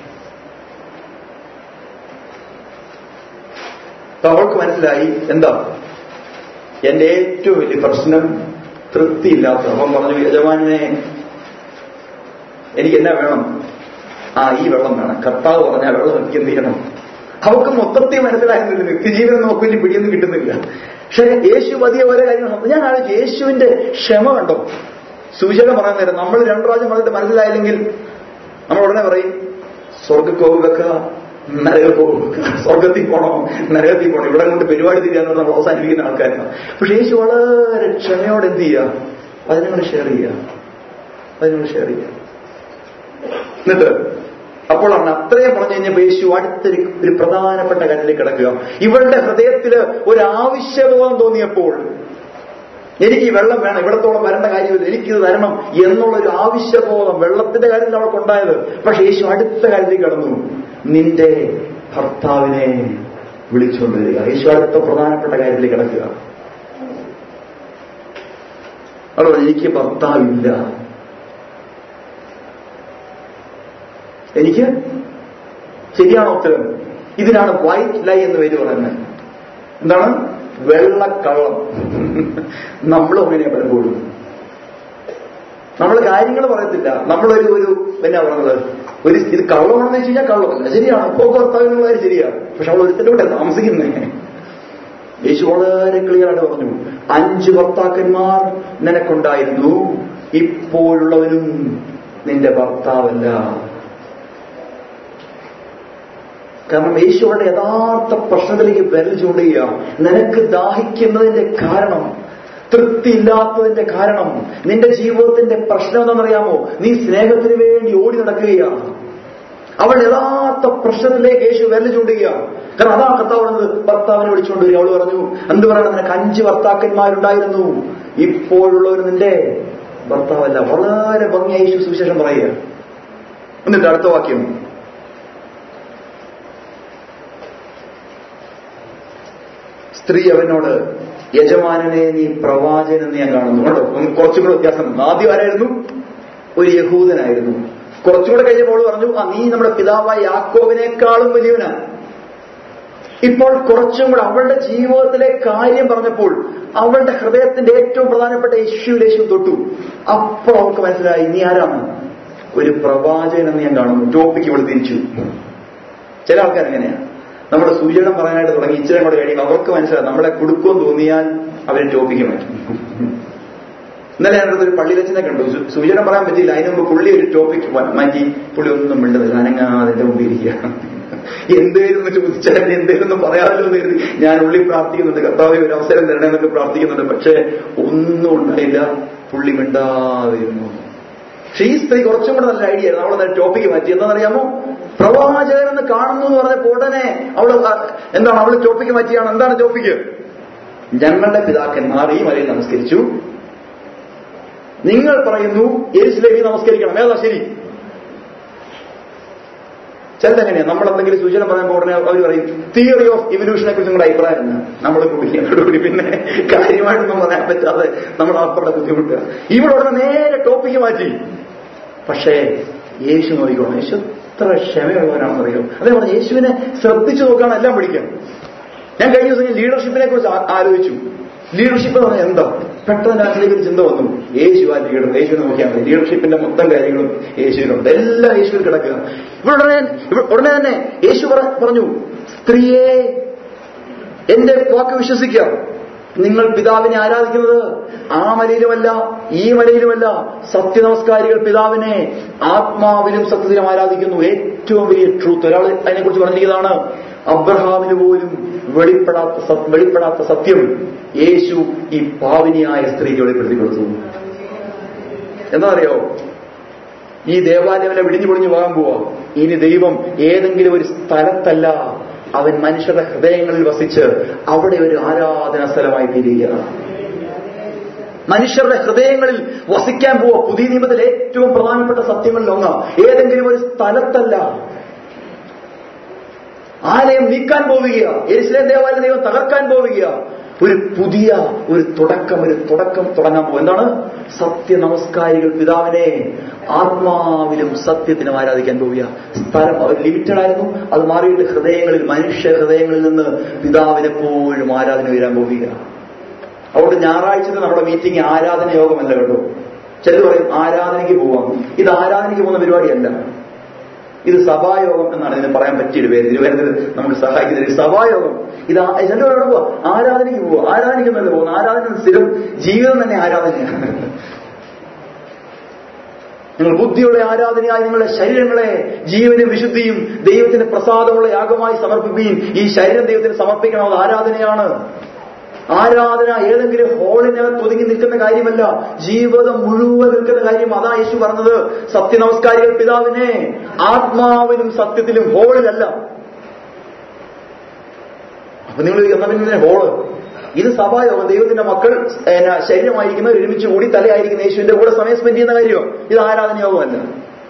A: അപ്പൊ അവൾക്ക് മനസ്സിലായി എന്താ എന്റെ ഏറ്റവും വലിയ പ്രശ്നം തൃപ്തിയില്ലാത്ത അവൻ പറഞ്ഞു യജമാനെ എനിക്ക് എന്നാ വേണം ആ ഈ വെള്ളം വേണം കർത്താവ് പറഞ്ഞ ആ വെള്ളം എനിക്ക് എന്ത് ചെയ്യണം അവർക്ക് മൊത്തത്തിൽ മനസ്സിലായിരുന്നില്ല നിത്യജീവനം നമുക്ക് വലിയ പിടിയൊന്നും കിട്ടുന്നില്ല പക്ഷെ യേശു പതിയെ ഓരോ കാര്യങ്ങൾ ഞാൻ ആലോചിച്ചു യേശുവിന്റെ ക്ഷമ കണ്ടോ സൂചന പറയാൻ നേരം നമ്മൾ രണ്ടു പ്രാവശ്യം പറഞ്ഞിട്ട് മനസ്സിലായില്ലെങ്കിൽ നമ്മൾ ഉടനെ പറയും സ്വർഗക്കോവ് വെക്കുക നരകക്കോവ് സ്വർഗത്തിൽ പോണോ നരകത്തിൽ പോണോ ഇവിടെ കൊണ്ട് പരിപാടി തിരിയാന്ന് നമ്മൾ അവസാനിപ്പിക്കുന്ന ആൾക്കാരാണ് പക്ഷെ യേശു വളരെ ക്ഷമയോടെ എന്ത് ചെയ്യുക അതിനോട് ഷെയർ ചെയ്യുക അതിനോട് ഷെയർ ചെയ്യുക എന്നിട്ട് അപ്പോഴാണ് അത്രയും പറഞ്ഞു കഴിഞ്ഞപ്പോൾ യേശു അടുത്തൊരു ഒരു പ്രധാനപ്പെട്ട കാര്യത്തിലേക്ക് കിടക്കുക ഇവളുടെ ഹൃദയത്തില് ഒരു ആവശ്യബോധം തോന്നിയപ്പോൾ എനിക്ക് ഈ വെള്ളം വേണം ഇവിടത്തോളം വരേണ്ട കാര്യമില്ല എനിക്കിത് തരണം എന്നുള്ളൊരു ആവശ്യബോധം വെള്ളത്തിന്റെ കാര്യത്തിൽ അവൾക്കുണ്ടായത് പക്ഷെ യേശു അടുത്ത കാര്യത്തിൽ കടന്നു നിന്റെ ഭർത്താവിനെ വിളിച്ചുകൊണ്ടുവരിക യേശു അടുത്ത പ്രധാനപ്പെട്ട കാര്യത്തിൽ കിടക്കുക അവൾ പറഞ്ഞു, എനിക്ക് ഭർത്താവില്ല എനിക്ക് ശരിയാണോ ഉത്തരം ഇതിനാണ് വൈറ്റ് ലൈ എന്ന് പേര് പറയുന്നത് എന്താണ് വെള്ളക്കള്ളം നമ്മളും അങ്ങനെ പലപ്പോഴും നമ്മൾ കാര്യങ്ങൾ പറയത്തില്ല നമ്മളൊരു ഒരു എന്നാ പറഞ്ഞത് ഒരു ഇത് കള്ളമാണെന്ന് വെച്ച് കഴിഞ്ഞാൽ കള്ളമല്ല ശരിയാണ് ഇപ്പോ ഭർത്താവിനുള്ള കാര്യം ശരിയാണ് പക്ഷെ അവൾ ഒരുത്തിന്റെ കൂടെ താമസിക്കുന്നേ യേശു വളരെ ക്ലിയറായിട്ട് പറഞ്ഞു അഞ്ച് ഭർത്താക്കന്മാർ നിനക്കുണ്ടായിരുന്നു ഇപ്പോഴുള്ളവനും നിന്റെ ഭർത്താവല്ല കാരണം യേശു അവരുടെ യഥാർത്ഥ പ്രശ്നത്തിലേക്ക് വിരൽ ചൂണ്ടുക നിനക്ക് ദാഹിക്കുന്നതിന്റെ കാരണം തൃപ്തിയില്ലാത്തതിന്റെ കാരണം നിന്റെ ജീവിതത്തിന്റെ പ്രശ്നം എന്താണെന്നറിയാമോ നീ സ്നേഹത്തിന് വേണ്ടി ഓടി നടക്കുകയാണ് അവൾ യഥാർത്ഥ പ്രശ്നത്തിലേക്ക് യേശു വിരൽ ചൂണ്ടുകയാണ് കാരണം അതാ കർത്താവ് പറഞ്ഞത് ഭർത്താവിനെ വിളിച്ചുകൊണ്ട് വരിക അവള് പറഞ്ഞു എന്ത് പറയണം നിനക്ക് അഞ്ച് ഭർത്താക്കന്മാരുണ്ടായിരുന്നു ഇപ്പോഴുള്ളവർ നിന്റെ ഭർത്താവല്ല വളരെ ഭംഗിയായി യേശു സുവിശേഷം പറയുക എന്നിട്ട് അടുത്ത വാക്യം സ്ത്രീ അവനോട് യജമാനനെ നീ പ്രവാചകൻ എന്ന് ഞാൻ കാണുന്നു കേട്ടോ ഒന്ന് കുറച്ചും കൂടെ വ്യത്യാസം ആദ്യം ആരായിരുന്നു ഒരു യഹൂദനായിരുന്നു കുറച്ചും കൂടെ കഴിഞ്ഞപ്പോൾ പറഞ്ഞു ആ നീ നമ്മുടെ പിതാവായ യാക്കോവിനേക്കാളും വലിയവനാണ് ഇപ്പോൾ കുറച്ചും കൂടെ അവളുടെ ജീവിതത്തിലെ കാര്യം പറഞ്ഞപ്പോൾ അവളുടെ ഹൃദയത്തിന്റെ ഏറ്റവും പ്രധാനപ്പെട്ട യേശുവിലേശു തൊട്ടു അപ്പോൾ അവൾക്ക് മനസ്സിലായി നീ ആരാണ് ഒരു പ്രവാചകൻ എന്ന് ഞാൻ കാണുന്നു ടോപ്പിക്ക് ഇവിടെ തിരിച്ചു ചില ആൾക്കാർ എങ്ങനെയാണ് നമ്മുടെ സൂചന പറയാനായിട്ട് തുടങ്ങി ഇച്ചിരി കൂടെ കഴിയുമ്പോൾ അവർക്ക് മനസ്സിലായി നമ്മളെ കൊടുക്കുമെന്ന് തോന്നിയാൽ അവരെ ടോപ്പിക്ക് മാറ്റും ഇന്നലെ ഞാനടുത്ത് ഒരു പള്ളിയിലച്ചനെ കണ്ടു സു- സൂചന പറയാൻ പറ്റിയില്ല അതിന് മുമ്പ് പുള്ളി ഒരു ടോപ്പിക് മാറ്റി പുള്ളി ഒന്നും മിണ്ടുന്നില്ല അനങ്ങാതെ എന്റെ മുമ്പിൽ ഇരിക്കുക എന്തേലും എന്ന് ചോദിച്ചാൽ എന്തേലും ഒന്നും പറയാമല്ലോ എന്ന് കരുതി ഞാൻ ഉള്ളി പ്രാർത്ഥിക്കുന്നുണ്ട് കർത്താവ് ഒരു അവസരം തരണമെന്നൊക്കെ പ്രാർത്ഥിക്കുന്നുണ്ട് പക്ഷേ ഒന്നും ഉണ്ടായില്ല പുള്ളി മിണ്ടാതിരുന്നു പക്ഷേ ഈ സ്ത്രീ കുറച്ചും കൂടെ നല്ല ഐഡിയ ആയിരുന്നു അവളെ ടോപ്പിക്ക് മാറ്റി എന്താണെന്നറിയാമോ പ്രവാചകൻ എന്ന് കാണുന്നു എന്ന് പറഞ്ഞപ്പോൾ ഉടനെ അവള് ആ- എന്താണ് അവള് ടോപ്പിക്ക് മാറ്റിയാണ് എന്താണ് ടോപ്പിക്ക് ഞങ്ങളുടെ പിതാക്കന്മാർ ഈ മലയിൽ നമസ്കരിച്ചു നിങ്ങൾ പറയുന്നു യേശുലേവി നമസ്കരിക്കണം ഏതാ ശരി ചിലതെങ്ങനെയാ നമ്മൾ എന്തെങ്കിലും സൂചന പറയുമ്പോൾ ഉടനെ അവർ പറയും തിയറി ഓഫ് ഇവല്യൂഷനെ കുറിച്ച് നിങ്ങളുടെ അഭിപ്രായം എന്നാ നമ്മൾ കുടിക്കുന്നതോടുകൂടി പിന്നെ കാര്യമായിട്ടൊന്നും പറയാൻ പറ്റാതെ നമ്മൾ അപ്പുറത്തെ ബുദ്ധിമുട്ടുക ഇവിടെ ഉടനെ നേരെ ടോപ്പിക്ക് മാറ്റി പക്ഷേ യേശു നോക്കിക്കോണം യേശു എത്ര ക്ഷമയുള്ളവരാണെന്ന് അറിയോ അതേ പറഞ്ഞ യേശുവിനെ ശ്രദ്ധിച്ചു നോക്കുകയാണ് എല്ലാം പഠിക്കാം ഞാൻ കഴിഞ്ഞ ദിവസം ലീഡർഷിപ്പിനെ കുറിച്ച് ആ- ആലോചിച്ചു ലീഡർഷിപ്പ് എന്ന് പറഞ്ഞാൽ എന്താ പെട്ടെന്ന് അതിലേക്ക് ഒരു ചിന്ത വന്നു യേശു ആ ലീഡർ യേശു നോക്കിയാൽ മതി ലീഡർഷിപ്പിന്റെ മൊത്തം കാര്യങ്ങളും യേശുവിനുണ്ട് എല്ലാം യേശുവിൽ കിടക്കുക ഇവിടെ ഉടനെ ഇവിടെ ഉടനെ തന്നെ യേശു പറ- പറഞ്ഞു സ്ത്രീയെ എന്റെ വാക്ക് വിശ്വസിക്കാം നിങ്ങൾ പിതാവിനെ ആരാധിക്കുന്നത് ആ മലയിലുമല്ല ഈ മലയിലുമല്ല സത്യനമസ്കാരികൾ പിതാവിനെ ആത്മാവിലും സത്യത്തിലും ആരാധിക്കുന്നു ഏറ്റവും വലിയ ട്രൂത്ത് ഒരാൾ അതിനെക്കുറിച്ച് പറഞ്ഞിരിക്കുന്നതാണ് അബ്രഹാമിന് പോലും വെളിപ്പെടാത്ത സത്- വെളിപ്പെടാത്ത സത്യം യേശു ഈ പാവിനിയായ സ്ത്രീക്ക് വെളിപ്പെടുത്തി കൊടുത്തു എന്താ അറിയോ ഈ ദേവാലയം വിടിഞ്ഞു പൊളിഞ്ഞു പോകാൻ പോവാ ഇനി ദൈവം ഏതെങ്കിലും ഒരു സ്ഥലത്തല്ല അവൻ മനുഷ്യരുടെ ഹൃദയങ്ങളിൽ വസിച്ച് അവിടെ ഒരു ആരാധന സ്ഥലമായി തീരുകയാണ് മനുഷ്യരുടെ ഹൃദയങ്ങളിൽ വസിക്കാൻ പോവുക പുതിയ നിയമത്തിൽ ഏറ്റവും പ്രധാനപ്പെട്ട സത്യങ്ങളിൽ ഒന്ന് ഏതെങ്കിലും ഒരു സ്ഥലത്തല്ല ആലയം നീക്കാൻ പോവുകയാ യെരുശലേം ദേവാലയം ദൈവം തകർക്കാൻ പോവുകയാ ഒരു പുതിയ ഒരു തുടക്കം ഒരു തുടക്കം തുടങ്ങാൻ പോകും എന്താണ് സത്യ നമസ്കാരികൾ പിതാവിനെ ആത്മാവിലും സത്യത്തിനും ആരാധിക്കാൻ പോവുക സ്ഥലം അവർ ലിമിറ്റഡ് ആയിരുന്നു അത് മാറിയിട്ട് ഹൃദയങ്ങളിൽ മനുഷ്യ ഹൃദയങ്ങളിൽ നിന്ന് പിതാവിനെപ്പോഴും ആരാധന വരാൻ പോവുക അതുകൊണ്ട് ഞായറാഴ്ചത്തെ നമ്മുടെ മീറ്റിംഗ് ആരാധന യോഗമല്ല കേട്ടോ ചിലർ പറയും ആരാധനയ്ക്ക് പോവാം ഇത് ആരാധനയ്ക്ക് പോകുന്ന പരിപാടിയല്ല ഇത് സഭായോഗം എന്നാണ് ഇതിന് പറയാൻ പറ്റിയൊരു പേര് തിരുവനന്തപുരം നമുക്ക് സഹായിക്കുന്ന ഒരു സഭായോഗം ഇത് ആ- ചിലർ എവിടെ പോവാ ആരാധനയ്ക്ക് പോവാ ആരാധനയ്ക്ക് നല്ല പോകുന്നു ആരാധന സ്ഥിരം ജീവിതം തന്നെ ആരാധനയാണ് നിങ്ങൾ ബുദ്ധിയുള്ള ആരാധനയായി നിങ്ങളുടെ ശരീരങ്ങളെ ജീവനും വിശുദ്ധിയും ദൈവത്തിന് പ്രസാദമുള്ള യാഗമായി സമർപ്പിക്കുകയും ഈ ശരീരം ദൈവത്തിന് സമർപ്പിക്കണം അത് ആരാധനയാണ് ആരാധന ഏതെങ്കിലും ഹോളിനകത്ത് ഒതുങ്ങി നിൽക്കുന്ന കാര്യമല്ല ജീവിതം മുഴുവൻ നിൽക്കുന്ന കാര്യം അതാ യേശു പറഞ്ഞത് സത്യനമസ്കാരികൾ പിതാവിനെ ആത്മാവിലും സത്യത്തിലും ഹോളിലല്ല അപ്പൊ നിങ്ങൾ എന്നാ പിന്നെ ഹോള് ഇത് സഭായോഗം ദൈവത്തിന്റെ മക്കൾ എന്നാ, ശരീരമായിരിക്കുന്നവർ ഒരുമിച്ച് കൂടി തലയായിരിക്കുന്ന യേശുവിന്റെ കൂടെ സമയം സ്പെൻഡ് ചെയ്യുന്ന കാര്യമോ ഇത് ആരാധന യോഗമല്ല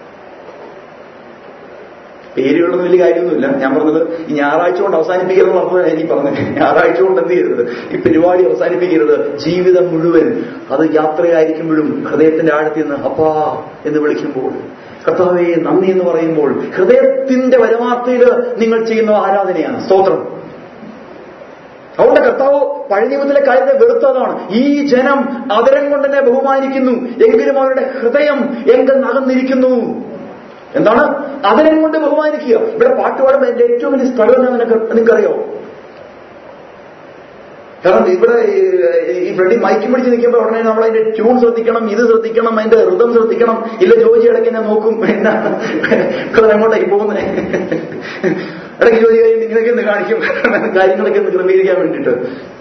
A: പേരുകളൊന്നും വലിയ കാര്യമൊന്നുമില്ല ഞാൻ പറഞ്ഞത് ഈ ഞായറാഴ്ച കൊണ്ട് അവസാനിപ്പിക്കരുത് പറഞ്ഞത് എനിക്ക് പറഞ്ഞത് ഞായറാഴ്ച കൊണ്ട് എന്ത് ചെയ്യരുത് ഈ പരിപാടി അവസാനിപ്പിക്കരുത് ജീവിതം മുഴുവൻ അത് യാത്രയായിരിക്കുമ്പോഴും ഹൃദയത്തിന്റെ ആഴത്തിൽ നിന്ന് അപ്പാ എന്ന് വിളിക്കുമ്പോൾ കർത്താവേ നന്ദി എന്ന് പറയുമ്പോൾ ഹൃദയത്തിന്റെ പരമാർത്ഥയിൽ നിങ്ങൾ ചെയ്യുന്ന ആരാധനയാണ് സ്തോത്രം അതുകൊണ്ട് കർത്താവ് പഴയ നിയമത്തിലെ കാര്യത്തെ വെറുത്തതാണ് ഈ ജനം അതരം കൊണ്ട് തന്നെ ബഹുമാനിക്കുന്നു എങ്കിലും അവരുടെ ഹൃദയം എങ്കിൽ നകന്നിരിക്കുന്നു എന്താണ് അതിനെ കൊണ്ട് ബഹുമാനിക്കുക ഇവിടെ പാട്ട് പാടുമ്പോൾ എന്റെ ഏറ്റവും വലിയ സ്ഥലം എന്താ നിനക്ക് നിനക്കറിയോ കാരണം ഇവിടെ ഈ- ഈ ഫ്രെഡി മൈക്കും പിടിച്ച് നിൽക്കുമ്പോൾ ഉടനെ നമ്മൾ അതിന്റെ ട്യൂൺ ശ്രദ്ധിക്കണം ഇത് ശ്രദ്ധിക്കണം അതിന്റെ ഋതം ശ്രദ്ധിക്കണം ഇല്ല ജോജി ഇടയ്ക്ക് എന്നെ നോക്കും എന്നാണ് ഇവിടെ അങ്ങോട്ടേക്ക് പോകുന്നത് ഇടയ്ക്ക് ജോലി കഴിഞ്ഞ് ഇങ്ങനെയൊക്കെ ഒന്ന് കാണിക്കും കാര്യങ്ങളൊക്കെ ഒന്ന് ക്രമീകരിക്കാൻ വേണ്ടിയിട്ട്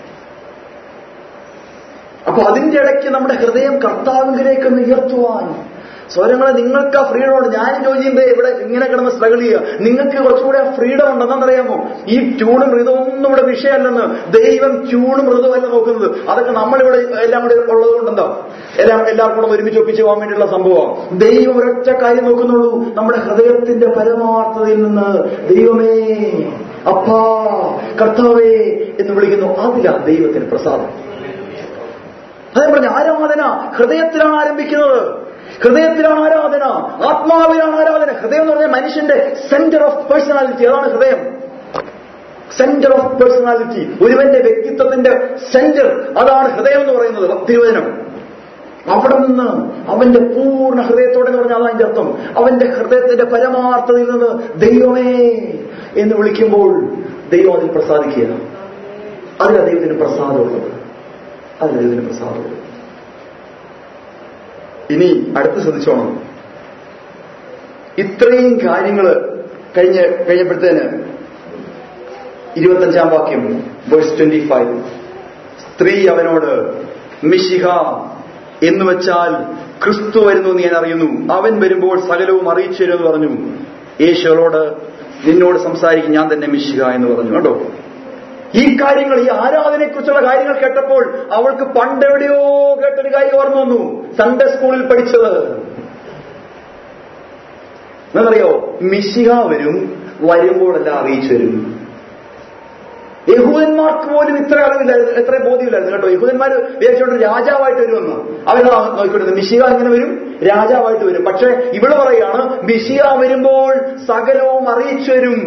A: അപ്പൊ അതിന്റെ ഇടയ്ക്ക് നമ്മുടെ ഹൃദയം കർത്താവിലേക്ക് ഒന്ന് ഉയർത്തുവാൻ സ്വരങ്ങളെ നിങ്ങൾക്ക് ആ ഫ്രീഡം ഉണ്ട് ഞാനും ജോലിയുമ്പോ ഇവിടെ ഇങ്ങനെ കിടന്ന് സ്ട്രഗിൾ ചെയ്യുക നിങ്ങൾക്ക് കുറച്ചുകൂടെ ആ ഫ്രീഡം ഉണ്ട് എന്താണെന്നറിയാമോ ഈ ട്യൂണും ഋതമൊന്നും ഇവിടെ വിഷയമല്ലെന്ന് ദൈവം ട്യൂണും ഋതമല്ല നോക്കുന്നത് അതൊക്കെ നമ്മളിവിടെ എല്ലാം കൂടെ ഉള്ളത് കൊണ്ടെന്താ എല്ലാം എല്ലാവർക്കും കൂടെ ഒരുമിച്ച് ഒപ്പിച്ച് പോകാൻ വേണ്ടിയുള്ള സംഭവമാണ് ദൈവം ഒരൊറ്റ കാര്യം നോക്കുന്നുള്ളൂ നമ്മുടെ ഹൃദയത്തിന്റെ പരമാർത്ഥതയിൽ നിന്ന് ദൈവമേ അപ്പാ കർത്താവേ എന്ന് വിളിക്കുന്നു അതിലാ ദൈവത്തിന് പ്രസാദം അതേ പറഞ്ഞ ആരാധന ഹൃദയത്തിലാണ് ആരംഭിക്കുന്നത് ഹൃദയത്തിലാണ് ആരാധന ആത്മാവിലാണ് ആരാധന ഹൃദയം എന്ന് പറഞ്ഞാൽ മനുഷ്യന്റെ സെന്റർ ഓഫ് പേഴ്സണാലിറ്റി അതാണ് ഹൃദയം സെന്റർ ഓഫ് പേഴ്സണാലിറ്റി ഒരുവന്റെ വ്യക്തിത്വത്തിന്റെ സെന്റർ അതാണ് ഹൃദയം എന്ന് പറയുന്നത് തിരുവചനം അവിടെ നിന്ന് അവന്റെ പൂർണ്ണ ഹൃദയത്തോടെ എന്ന് പറഞ്ഞാൽ അതിന്റെ അർത്ഥം അവന്റെ ഹൃദയത്തിന്റെ പരമാർത്ഥതയിൽ നിന്ന് ദൈവമേ എന്ന് വിളിക്കുമ്പോൾ ദൈവം അതിൽ പ്രസാദിക്കുക അതിലാ ദൈവത്തിന് പ്രസാദമുള്ളത് അതിൽ ദൈവത്തിന് പ്രസാദമുള്ളത് ഇനി അടുത്ത് ശ്രദ്ധിച്ചോണം ഇത്രയും കാര്യങ്ങൾ കഴിഞ്ഞ കഴിഞ്ഞപ്പോഴത്തേന് ഇരുപത്തഞ്ചാം വാക്യം വേഴ്സ് ട്വന്റി ഫൈവ് സ്ത്രീ അവനോട് മിശിഹ എന്ന് വെച്ചാൽ ക്രിസ്തു വരുന്നു എന്ന് ഞാൻ അറിയുന്നു അവൻ വരുമ്പോൾ സകലവും അറിയിച്ചു തരുമെന്ന് പറഞ്ഞു യേശുവളോട് നിന്നോട് സംസാരിക്കും ഞാൻ തന്നെ മിശിഹ എന്ന് പറഞ്ഞു കേട്ടോ ഈ കാര്യങ്ങൾ ഈ ആരാധനയെക്കുറിച്ചുള്ള കാര്യങ്ങൾ കേട്ടപ്പോൾ അവൾക്ക് പണ്ടെവിടെയോ കേട്ടൊരു കാര്യം ഓർമ്മ വന്നു സൺഡേ സ്കൂളിൽ പഠിച്ചത് എന്നറിയോ മിശിഹ വരും വരുമ്പോഴെല്ലാം അറിയിച്ചു വരും യഹൂദന്മാർക്ക് പോലും ഇത്ര അറിവില്ലായിരുന്നു എത്ര ബോധ്യമില്ലായിരുന്നു കേട്ടോ യഹൂദന്മാർ വിചാരിച്ചോണ്ട് രാജാവായിട്ട് വരുമെന്ന് അവരെന്താ നോക്കിക്കൊണ്ടത് മിശിക എങ്ങനെ വരും രാജാവായിട്ട് വരും പക്ഷെ ഇവിടെ പറയാണ് മിശിക വരുമ്പോൾ സകലവും അറിയിച്ചു വരും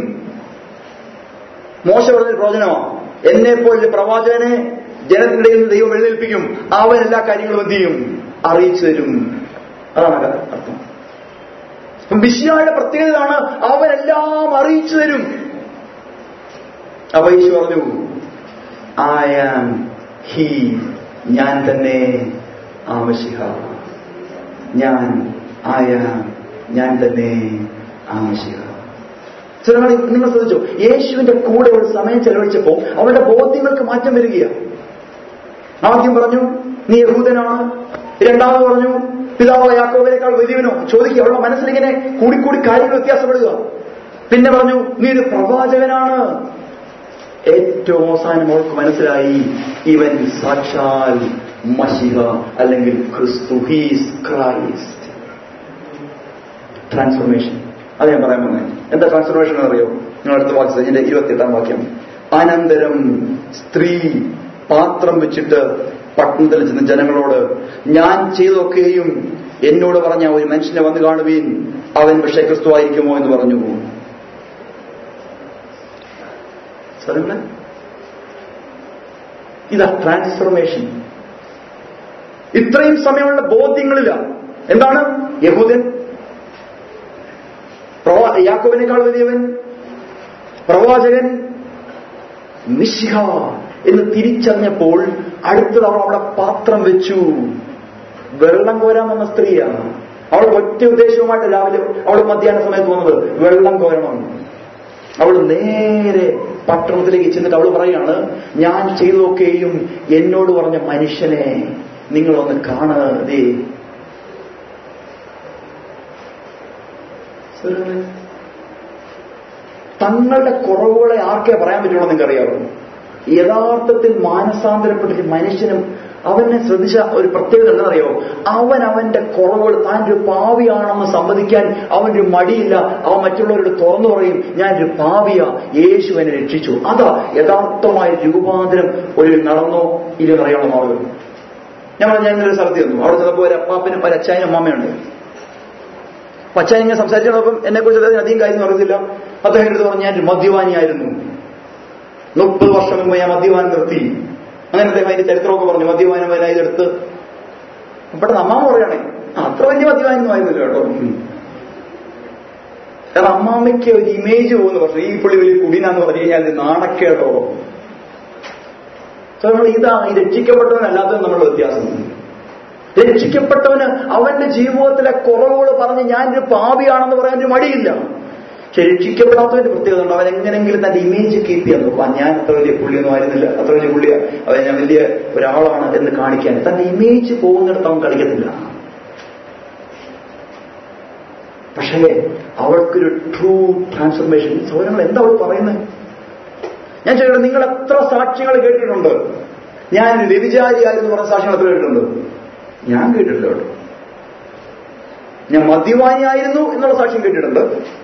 A: മോശ പറഞ്ഞ പ്രവചനമാണ് എന്നെ പോലെ പ്രവാചകനെ ജനത്തിന്റെ ഇടയിൽ നിന്ന് ദൈവം എഴുന്നേൽപ്പിക്കും അവൻ എല്ലാ കാര്യങ്ങളും എന്ത് ചെയ്യും അറിയിച്ചു തരും അതാണ് അർത്ഥം മിശിയായുടെ പ്രത്യേകതയാണ് അവനെല്ലാം അറിയിച്ചു തരും അപ്പൊ യേശു പറഞ്ഞു ഐ ആം ഹി ഞാൻ തന്നെ ആമശിഹ ഞാൻ ഐ ആം ഞാൻ തന്നെ ആമശിഹ ചിലങ്ങൾ നിങ്ങൾ ശ്രദ്ധിച്ചു യേശുവിന്റെ കൂടെ ഒരു സമയം ചെലവഴിച്ചപ്പോൾ അവരുടെ ബോധ്യങ്ങൾക്ക് മാറ്റം വരികയാണ് ആദ്യം പറഞ്ഞു നീ യഹൂദനാണ് രണ്ടാമത് പറഞ്ഞു പിതാവ് യാക്കോബിനേക്കാൾ വലിയവനോ ചോദിക്കുക അവളുടെ മനസ്സിലിങ്ങനെ കൂടിക്കൂടി കാര്യങ്ങൾ വ്യത്യാസപ്പെടുക പിന്നെ പറഞ്ഞു നീ ഒരു പ്രവാചകനാണ് ഏറ്റവും അവസാനം അവൾക്ക് മനസ്സിലായി ഇവൻ സാക്ഷാൽ മഷിഹ അല്ലെങ്കിൽ ക്രിസ്തു ഹീസ് ക്രൈസ്റ്റ് ട്രാൻസ്ഫോർമേഷൻ അത് ഞാൻ പറയാൻ പറഞ്ഞത് എന്താ ട്രാൻസ്ഫോർമേഷൻ എന്നറിയോ നിങ്ങൾ അടുത്ത വാക്യം ഇതിന്റെ ഇരുപത്തിയെട്ടാം വാക്യം അനന്തരം സ്ത്രീ പാത്രം വെച്ചിട്ട് പട്ടണത്തിൽ ചെന്ന ജനങ്ങളോട് ഞാൻ ചെയ്തൊക്കെയും എന്നോട് പറഞ്ഞ ഒരു മനുഷ്യനെ വന്നു കാണുവീൻ അവൻ പക്ഷേ ക്രിസ്തു ആയിരിക്കുമോ എന്ന് പറഞ്ഞു സ്ഥലങ്ങളെ ഇതാ ട്രാൻസ്ഫർമേഷൻ ഇത്രയും സമയമുള്ള ബോധ്യങ്ങളില്ല എന്താണ് യഹൂദൻ പ്രവാ യാക്കോബിനേക്കാൾ വലിയവൻ പ്രവാചകൻ നിശിഹ എന്ന് തിരിച്ചറിഞ്ഞപ്പോൾ അടുത്തത് അവൾ അവിടെ പാത്രം വെച്ചു വെള്ളം കോരാൻ വന്ന സ്ത്രീയാണ് അവൾ ഒറ്റ ഉദ്ദേശവുമായിട്ട് രാവിലെ അവൾ മധ്യാഹ്ന സമയത്ത് വന്നത് വെള്ളം കോരണം അവൾ നേരെ പട്ടണത്തിലേക്ക് ചെന്നിട്ട് അവൾ പറയാണ് ഞാൻ ചെയ്തൊക്കെയും എന്നോട് പറഞ്ഞ മനുഷ്യനെ നിങ്ങളൊന്ന് കാണാതെ തങ്ങളുടെ കുറവുകളെ ആർക്കേ പറയാൻ പറ്റുള്ളൂ നിങ്ങൾക്ക് അറിയാമോ യഥാർത്ഥത്തിൽ മാനസാന്തരപ്പെട്ട മനുഷ്യനും അവനെ ശ്രദ്ധിച്ച ഒരു പ്രത്യേകത എന്താണെന്നറിയോ അവൻ അവന്റെ കുറവുകൾ താൻ ഒരു പാവിയാണെന്ന് സമ്മതിക്കാൻ അവനൊരു മടിയില്ല അവൻ മറ്റുള്ളവരോട് തുറന്നു പറയും ഞാനൊരു പാവിയ യേശു എന്നെ രക്ഷിച്ചു അതാ യഥാർത്ഥമായ രൂപാന്തരം ഒരു നടന്നോ ഇല്ലെന്ന് അറിയണം ആളുകൾ ഞങ്ങൾ ഞാൻ ഇന്നലെ സ്ഥലത്ത് ചെന്നു അവിടെ ചെന്നപ്പോൾ ഒരു അപ്പാപ്പനും ഒരു അച്ചായനും അമ്മയുണ്ട് അപ്പൊ അച്ഛൻ ഇങ്ങനെ സംസാരിച്ചു നോക്കും എന്നെ കുറിച്ച് അദ്ദേഹത്തിന് അധികം കാര്യം അറിയത്തില്ല അദ്ദേഹം എടുത്ത് പറഞ്ഞു ഞാൻ ഒരു മദ്യപാനിയായിരുന്നു മുപ്പത് വർഷം മുമ്പ് ഞാൻ മദ്യപാനം നിർത്തി അങ്ങനെ അദ്ദേഹം അതിന്റെ ചരിത്രമൊക്കെ പറഞ്ഞു മദ്യപാനം വരെ ഇതെടുത്ത് പെട്ടെന്ന് അമ്മാമ്മ പറയുകയാണേ "ആ, അത്ര വലിയ മദ്യപാനൊന്നും ആയിരുന്നില്ല കേട്ടോ ഉം. കാരണം അമ്മാമ്മയ്ക്ക് ഒരു ഇമേജ് പോകുന്നു പക്ഷേ ഈ പുള്ളി വലിയ കുടിനാന്ന് പറഞ്ഞു കഴിഞ്ഞാൽ ഇത് നാണക്കേടോ സോ നമ്മൾ ഇതാണ് ഈ രക്ഷിക്കപ്പെട്ടവനല്ലാത്തത് നമ്മൾ വ്യത്യാസം രക്ഷിക്കപ്പെട്ടവന് അവന്റെ ജീവിതത്തിലെ കുറവുകൾ പറഞ്ഞ് ഞാനൊരു പാപിയാണെന്ന് പറയാൻ ഒരു മടിയില്ല പക്ഷെ രക്ഷിക്കപ്പെടാത്തവന്റെ പ്രത്യേകത ഉണ്ട് അവൻ എങ്ങനെങ്കിലും തന്റെ ഇമേജ് കീപ്പ് ചെയ്യാൻ നോക്കും ആ, ഞാൻ അത്ര വലിയ പുള്ളിയൊന്നും ആയിരുന്നില്ല അത്ര വലിയ പുള്ളിയ അവൻ ഞാൻ വലിയ ഒരാളാണ് എന്ന് കാണിക്കാൻ തന്റെ ഇമേജ് പോകുന്നിടത്ത് അവൻ കളിക്കത്തില്ല പക്ഷേ അവൾക്കൊരു ട്രൂ ട്രാൻസ്ഫർമേഷൻ സൗരങ്ങൾ എന്താ അവൾ പറയുന്നത് ഞാൻ ചോദിക്കട്ടെ നിങ്ങൾ എത്ര സാക്ഷ്യങ്ങൾ കേട്ടിട്ടുണ്ട് ഞാൻ വ്യഭിചാരിയായിരുന്നു പറഞ്ഞ സാക്ഷ്യങ്ങൾ എത്ര കേട്ടിട്ടുണ്ട് ഞാൻ കേട്ടിട്ടില്ല കേട്ടോ ഞാൻ മദ്യപാനിയായിരുന്നു എന്നുള്ള സാക്ഷ്യം കേട്ടിട്ടുണ്ട്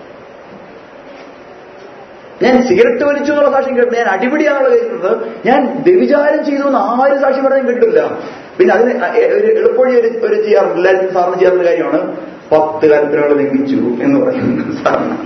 A: ഞാൻ സിഗരറ്റ് വലിച്ചു എന്നുള്ള സാക്ഷ്യം കേട്ടിട്ടുണ്ട് ഞാൻ അടിപിടിയാണെന്നുള്ള കേട്ടിട്ടുണ്ട് ഞാൻ വ്യഭിചാരം ചെയ്തു എന്ന് ആരും സാക്ഷ്യം പറയാൻ കേട്ടിട്ടില്ല പിന്നെ അതിന് എ- ഒരു എളുപ്പവഴി ഒരു ഒരു ചെയ്യാറുണ്ട് എല്ലാവരും സാറിന് ചെയ്യാറുള്ള കാര്യമാണ് പത്ത് കൽപ്പനകൾ ലംഘിച്ചു എന്ന് പറയുന്നത് സാറിന്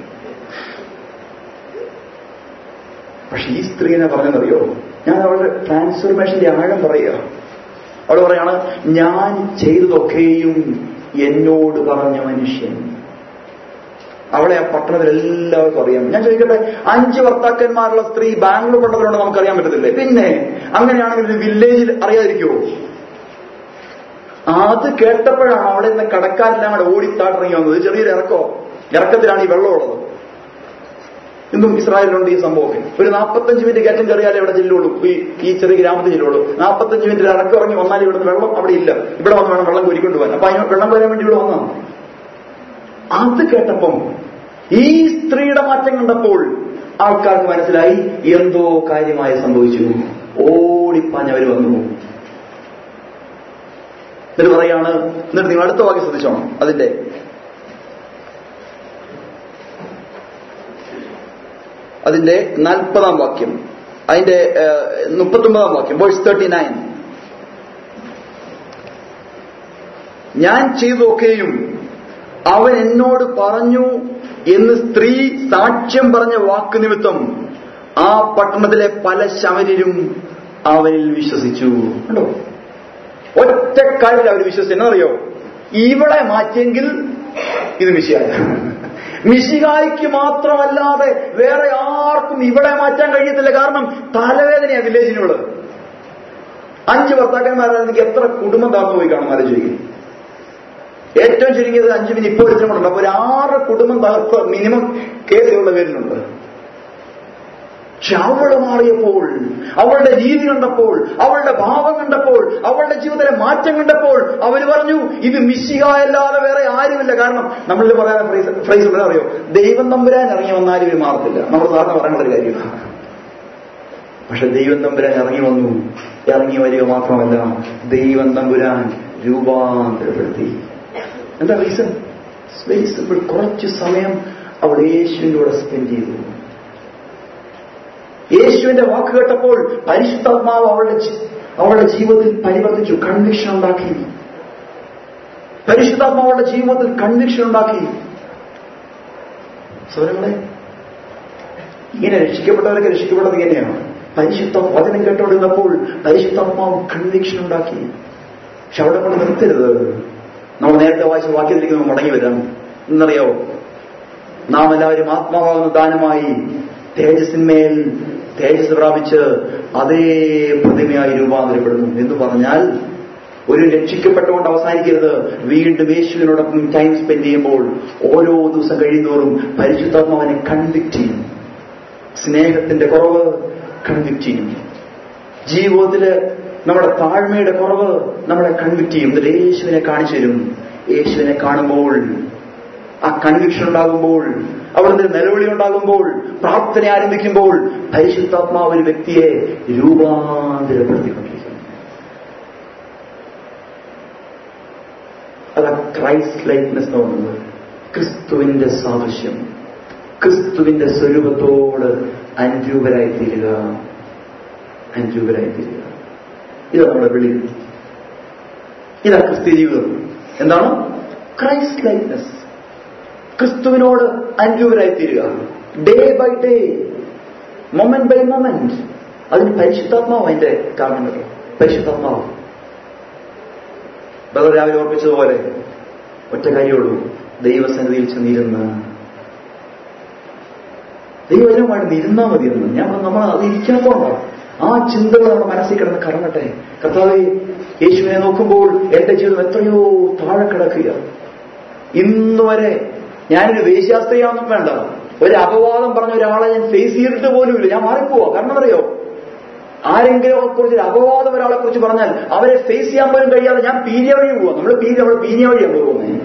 A: പക്ഷെ ഈ സ്ത്രീനെ പറഞ്ഞതറിയോ ഞാൻ അവളുടെ ട്രാൻസ്ഫർമേഷന്റെ ആഴം പറയുക അവൾ പറയാണ് ഞാൻ ചെയ്തതൊക്കെയും എന്നോട് പറഞ്ഞ മനുഷ്യൻ അവളെ ആ പട്ടണത്തിൽ എല്ലാവർക്കും അറിയാം ഞാൻ ചോദിക്കട്ടെ അഞ്ച് ഭർത്താക്കന്മാരുള്ള സ്ത്രീ ബാംഗ്ലൂർ പട്ടണത്തിലുണ്ട് നമുക്കറിയാൻ പറ്റത്തില്ലേ പിന്നെ അങ്ങനെയാണെങ്കിൽ ഒരു വില്ലേജിൽ അറിയാതിരിക്കുമോ അത് കേട്ടപ്പോഴാണ് അവിടെ നിന്ന് കടക്കാരെല്ലാം കൂടെ ഓടിത്താട്ടിറങ്ങി വന്നത് ചെറിയൊരു ഇറക്കോ ഇറക്കത്തിലാണ് ഈ വെള്ളമുള്ളത് ഇന്നും ഇസ്രായേലിലുണ്ട് ഈ സംഭവം ഒരു നാൽപ്പത്തഞ്ച് മിനിറ്റ് കയറ്റം കയറിയാലേ ഇവിടെ ചെല്ലുള്ളൂ ഈ ഈ ചെറിയ ഗ്രാമത്തിൽ ചെല്ലുള്ളൂ നാൽപ്പത്തഞ്ച് മിനിറ്റ് ഇറക്കം ഇറങ്ങി വന്നാൽ ഇവിടുന്ന് വെള്ളം അവിടെ ഇല്ല ഇവിടെ വന്ന് വേണം വെള്ളം കോരിക്കൊണ്ട് പോകാൻ അപ്പൊ അതിന് വെള്ളം കോരാൻ വേണ്ടി ഇവിടെ വന്നതാണ് അത് കേട്ടപ്പം ഈ സ്ത്രീയുടെ മാറ്റം കണ്ടപ്പോൾ ആൾക്കാർക്ക് മനസ്സിലായി എന്തോ കാര്യമായി സംഭവിച്ചു ഓടിപ്പാഞ്ഞവര് വന്നു എന്നിട്ട് പറയാണ് എന്നിട്ട് നിങ്ങൾ അടുത്ത വാക്യം ശ്രദ്ധിച്ചോണം അതിന്റെ അതിന്റെ നാൽപ്പതാം വാക്യം അതിന്റെ മുപ്പത്തൊമ്പതാം വാക്യം വേഴ്സ് തേർട്ടി നയൻ ഞാൻ ചെയ്തൊക്കെയും അവൻ എന്നോട് പറഞ്ഞു എന്ന് സ്ത്രീ സാക്ഷ്യം പറഞ്ഞ വാക്ക് നിമിത്തം ആ പട്ടണത്തിലെ പല ശമര്യരും അവനിൽ വിശ്വസിച്ചു കണ്ടോ ഒറ്റ കാര്യത്തിൽ അവർ വിശ്വസിച്ചു എന്നറിയോ ഇവളെ മാറ്റിയെങ്കിൽ ഇത് മിശിയായ മിശികായ്ക്ക് മാത്രമല്ലാതെ വേറെ ആർക്കും ഇവിടെ മാറ്റാൻ കഴിയത്തില്ല കാരണം തലവേദനയാ വില്ലേജിനുള്ളത് അഞ്ച് ഭർത്താക്കന്മാരാണെങ്കിൽ എത്ര കുടുംബം താഴ്ന്നു പോയി കാണും ആലോചിക്കും ഏറ്റവും ചുരുങ്ങിയത് അഞ്ച് മിനിറ്റ് ഇപ്പോൾ ഒരുത്തിനും കൊണ്ടുണ്ട് അപ്പൊ ഒരു ആറ് കുടുംബം തകർത്ത് മിനിമം കേസുകളുടെ പേരിലുണ്ട് പക്ഷെ അവള് മാറിയപ്പോൾ അവളുടെ രീതി കണ്ടപ്പോൾ അവളുടെ ഭാവം കണ്ടപ്പോൾ അവളുടെ ജീവിതത്തിലെ മാറ്റം കണ്ടപ്പോൾ അവര് പറഞ്ഞു ഇത് മിശിക അല്ലാതെ വേറെ ആരുമില്ല കാരണം നമ്മളിൽ പറയാൻ ഫ്രൈസ് ഉള്ളത് അറിയോ ദൈവം തമ്പുരാൻ ഇറങ്ങി വന്നാലും ഇവര് മാറത്തില്ല നമ്മൾ സാധാരണ പറയുന്ന ഒരു കാര്യമാണ് പക്ഷെ ദൈവം തമ്പുരാൻ ഇറങ്ങി വന്നു ഇറങ്ങി വരിക മാത്രമല്ല ദൈവം തമ്പുരാൻ രൂപാന്തരപ്പെടുത്തി എന്താ റീസൺ വെരി സിമ്പിൾ കുറച്ച് സമയം അവൾ യേശുവിന്റെ കൂടെ സ്പെൻഡ് ചെയ്തു യേശുവിന്റെ വാക്ക് കേട്ടപ്പോൾ പരിശുദ്ധാത്മാവ് അവളുടെ ജി- അവളുടെ ജീവിതത്തിൽ പരിവർത്തിച്ചു കൺവിക്ഷൻ ഉണ്ടാക്കി പരിശുദ്ധാത്മാവ് അവളുടെ ജീവിതത്തിൽ കൺവിക്ഷൻ ഉണ്ടാക്കി സൗരങ്ങളെ ഇങ്ങനെ രക്ഷിക്കപ്പെട്ടവരൊക്കെ രക്ഷിക്കപ്പെട്ടത് ഇങ്ങനെയാണ് പരിശുദ്ധ വചനം കേട്ടോണ്ടിരുന്നപ്പോൾ പരിശുദ്ധാത്മാവ് കൺവിക്ഷൻ ഉണ്ടാക്കി പക്ഷെ അവിടെ കൊണ്ട് നിർത്തരുത് നമ്മൾ നേരത്തെ വായിച്ച വാക്യത്തിലേക്ക് നമ്മൾ മടങ്ങി വരാം എന്നറിയോ നാം എല്ലാവരും ആത്മാവാകുന്ന ദാനമായി തേജസ്സിന്മേൽ തേജസ് പ്രാപിച്ച് അതേ പ്രതിമയായി രൂപാന്തരപ്പെടുന്നു എന്ന് പറഞ്ഞാൽ ഒരു രക്ഷിക്കപ്പെട്ടുകൊണ്ട് അവസാനിക്കരുത് വീണ്ടും യേശുവിനോടൊപ്പം ടൈം സ്പെൻഡ് ചെയ്യുമ്പോൾ ഓരോ ദിവസം കഴിയുന്നോറും പരിശുദ്ധാത്മാവിനെ കൺവിക്ട് ചെയ്യും സ്നേഹത്തിന്റെ കുറവ് കൺവിക്ട് ചെയ്യും ജീവിതത്തില് നമ്മുടെ താഴ്മയുടെ കുറവ് നമ്മളെ കൺവിക്ട് ചെയ്യും എന്നിട്ട് യേശുവിനെ കാണിച്ചു തരും യേശുവിനെ കാണുമ്പോൾ ആ കൺവിക്ഷൻ ഉണ്ടാകുമ്പോൾ അവിടുന്ന് നിലവിളി ഉണ്ടാകുമ്പോൾ പ്രാർത്ഥന ആരംഭിക്കുമ്പോൾ പരിശുദ്ധാത്മാവ് ഒരു വ്യക്തിയെ രൂപാന്തരപ്പെടുത്തിക്കൊണ്ടിരിക്കുന്നു അതാ ക്രൈസ്റ്റ് ലൈറ്റ്നെസ് എന്ന് പറയുന്നത് ക്രിസ്തുവിന്റെ സാദൃശ്യം ക്രിസ്തുവിന്റെ സ്വരൂപത്തോട് അനുരൂപരായി തീരുക അനുരൂപരായി തീരുക ഇതാ നമ്മുടെ വിളി ഇതാ ക്രിസ്ത്യ ജീവിതം എന്താണ് ക്രൈസ്റ്റ് ലൈറ്റ്നെസ് ക്രിസ്തുവിനോട് അനുരൂപരായി തീരുക day by day moment by moment അതിന് പരിശുദ്ധാത്മാവ് അതിന്റെ കാരണം കേട്ടോ പരിശുദ്ധാത്മാവ് ബദർ രാവിലെ ഓർപ്പിച്ചതുപോലെ ഒറ്റ കാര്യമുള്ളൂ ദൈവസന്നിധിയിൽ ചെന്നിരുന്ന് ദൈവജനമായിട്ട് ഇരുന്നാ മതി എന്ന് ഞാൻ പറഞ്ഞു, നമ്മൾ അത് ഇരിക്കാത്തോണ്ടാണ് ആ ചിന്തകൾ നമ്മുടെ മനസ്സിൽ കിടന്ന് കറങ്ങട്ടെ കർത്താവെ യേശുവിനെ നോക്കുമ്പോൾ എന്റെ ജീവിതം എത്രയോ താഴെ കിടക്കുക ഇന്ന് വരെ ഞാനൊരു വേശ്യാസ്ത്രീയാണെന്നും വേണ്ട ഒരു അപവാദം പറഞ്ഞ ഒരാളെ ഞാൻ ഫേസ് ചെയ്തിട്ട് പോലുമില്ല ഞാൻ മാറിപ്പോവാ കാരണം അറിയോ ആരെങ്കിലും കുറിച്ച് ഒരു അപവാദം ഒരാളെ കുറിച്ച് പറഞ്ഞാൽ അവരെ ഫേസ് ചെയ്യാൻ പോലും കഴിയാതെ ഞാൻ പീരിയ വഴി പോവാ നമ്മൾ പീരിയ നമ്മൾ പീരിയ വഴിയാണ് പോകുന്നത്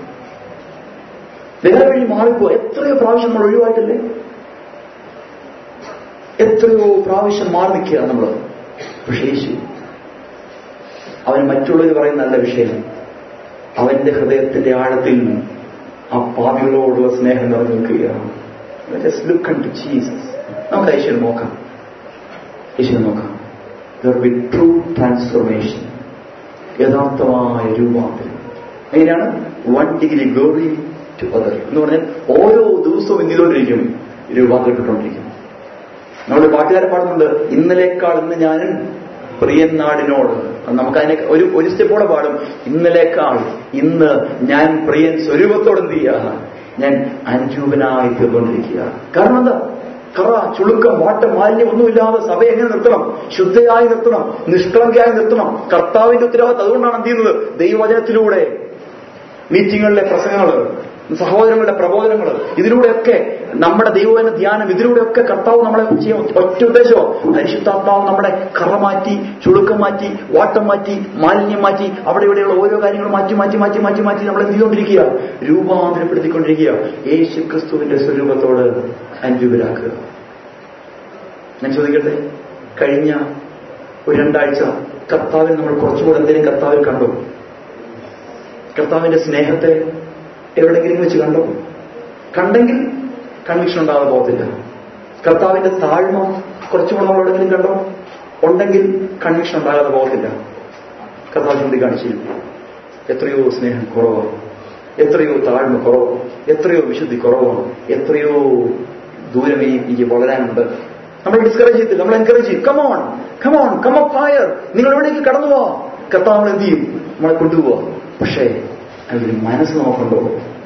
A: വേറെ വഴി മാറിപ്പോവാ എത്രയോ പ്രാവശ്യം നമ്മൾ ഒഴിവായിട്ടില്ലേ എത്രയോ പ്രാവശ്യം മാറി നിൽക്കുക നമ്മൾ പക്ഷേ യേശു അവന് മറ്റുള്ളവർ പറയുന്ന നല്ല വിഷയം അവന്റെ ഹൃദയത്തിന്റെ ആഴത്തിൽ ആ പാപികളോടുള്ള സ്നേഹം നിറഞ്ഞു നിൽക്കുകയാണ് ലുക്ക് ടു ജീസസ് നമുക്ക് യേശുവിനെ നോക്കാം യേശുവിനെ നോക്കാം ദർ ബി ട്രൂ ട്രാൻസ്ഫോർമേഷൻ യഥാർത്ഥമായ രൂപാന്തരം എങ്ങനെയാണ് one degree glory to other എന്ന് പറഞ്ഞാൽ ഓരോ ദിവസവും എന്തിലോണ്ടിരിക്കും രൂപാന്തരപ്പെട്ടുകൊണ്ടിരിക്കും നമ്മുടെ പാട്ടുകാരെ പാടുന്നുണ്ട് ഇന്നലേക്കാൾ ഇന്ന് ഞാനും പ്രിയൻ നാടിനോട് നമുക്ക് അതിനെ ഒരു ഒരു സ്റ്റെപ്പോടെ പാടും ഇന്നലേക്കാൾ ഇന്ന് ഞാൻ പ്രിയൻ സ്വരൂപത്തോടെ എന്ത് ചെയ്യുക ഞാൻ അനുരൂപനായി തീർന്നുകൊണ്ടിരിക്കുക കാരണം എന്താ കറ ചുളുക്കം വാട്ടം മാലിന്യം ഒന്നുമില്ലാതെ സഭയെ എങ്ങനെ നിർത്തണം ശുദ്ധയായി നിർത്തണം നിഷ്കളങ്കയായി നിർത്തണം കർത്താവിന്റെ ഉത്തരവാദിത്തം അതുകൊണ്ടാണ് എന്ത് ചെയ്യുന്നത് ദൈവവചനത്തിലൂടെ മീറ്റിങ്ങുകളിലെ പ്രസംഗങ്ങള് സഹോദരങ്ങളുടെ പ്രബോധനങ്ങൾ ഇതിലൂടെയൊക്കെ നമ്മുടെ ദൈവവചന ധ്യാനം ഇതിലൂടെയൊക്കെ കർത്താവ് നമ്മളെ ചെയ്യും ഒറ്റ ഉദ്ദേശമോ പരിശുദ്ധാത്മാവ് നമ്മുടെ കറ മാറ്റി ചുളുക്കം മാറ്റി വാട്ടം മാറ്റി മാലിന്യം മാറ്റി അവിടെ ഇവിടെയുള്ള ഓരോ കാര്യങ്ങൾ മാറ്റി മാറ്റി മാറ്റി മാറ്റി മാറ്റി നമ്മളെ ചെയ്തുകൊണ്ടിരിക്കുക രൂപാന്തരപ്പെടുത്തിക്കൊണ്ടിരിക്കുക യേശു ക്രിസ്തുവിന്റെ സ്വരൂപത്തോട് അനുരൂപരാക്കുക ഞാൻ ചോദിക്കട്ടെ കഴിഞ്ഞ ഒരു രണ്ടാഴ്ച കർത്താവിൽ നമ്മൾ കുറച്ചുകൂടെ എന്തെങ്കിലും കർത്താവിൽ കണ്ടു കർത്താവിന്റെ സ്നേഹത്തെ എവിടെങ്കിലും വെച്ച് കണ്ടോ കണ്ടെങ്കിൽ കൺവിക്ഷൻ ഉണ്ടാകാതെ പോകത്തില്ല കർത്താവിന്റെ താഴ്മ കുറച്ചുകൂടെ നമ്മൾ എവിടെങ്കിലും കണ്ടോ ഉണ്ടെങ്കിൽ കൺവിക്ഷൻ ഉണ്ടാകാതെ പോകത്തില്ല കർത്താവ് ചൂണ്ടിക്കാണിച്ചിരിക്കും എത്രയോ സ്നേഹം കുറവാണ് എത്രയോ താഴ്മ കുറവാണ് എത്രയോ വിശുദ്ധി കുറവാണ് എത്രയോ ദൂരമേ എനിക്ക് വളരാനുണ്ട് നമ്മൾ ഡിസ്കറേജ് ചെയ്യത്തില്ല നമ്മൾ എൻകറേജ് ചെയ്യും കമോൺ കമോൺ കമ ഫയർ നിങ്ങൾ എവിടേക്ക് കടന്നു പോവാ കർത്താവ് നമ്മൾ എന്ത് ചെയ്യും നമ്മളെ കൊണ്ടുപോവാ പക്ഷേ അതിന് മനസ്സ് നോക്കണ്ടോ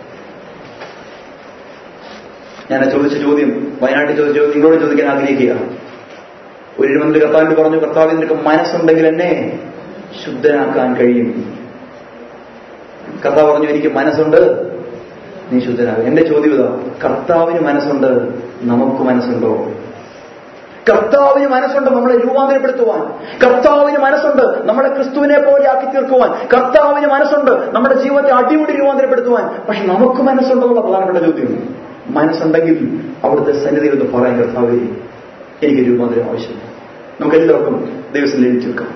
A: ഞാൻ ചോദിച്ച ചോദ്യം വയനാട്ടിൽ ചോദിച്ച ചോദ്യം നിങ്ങളോട് ചോദിക്കാൻ ആഗ്രഹിക്കുക ഒരു മന്ത്രി കർത്താവിന് പറഞ്ഞു കർത്താവിന് നിനക്ക് മനസ്സുണ്ടെങ്കിൽ എന്നെ ശുദ്ധനാക്കാൻ കഴിയും കർത്താവ് പറഞ്ഞു എനിക്ക് മനസ്സുണ്ട് നീ ശുദ്ധനാകും എന്റെ ചോദ്യം ഇതാ കർത്താവിന് മനസ്സുണ്ട് നമുക്ക് മനസ്സുണ്ടോ കർത്താവിന് മനസ്സുണ്ട് നമ്മളെ രൂപാന്തരപ്പെടുത്തുവാൻ കർത്താവിന് മനസ്സുണ്ട് നമ്മളെ ക്രിസ്തുവിനെ പോലെ ആക്കി തീർക്കുവാൻ കർത്താവിന് മനസ്സുണ്ട് നമ്മുടെ ജീവിതത്തെ അടിമുടി രൂപാന്തരപ്പെടുത്തുവാൻ പക്ഷെ നമുക്ക് മനസ്സുണ്ടെന്നുള്ള പ്രധാനപ്പെട്ട ചോദ്യം മനസ്സുണ്ടെങ്കിൽ അവിടുത്തെ സന്നിധിയിൽ ഒന്ന് പറയാൻ കർത്താവേ എനിക്ക് രൂപാന്തരം ആവശ്യമില്ല നമുക്ക് എല്ലാവർക്കും ദിവസം ലഭിച്ചു വെക്കാം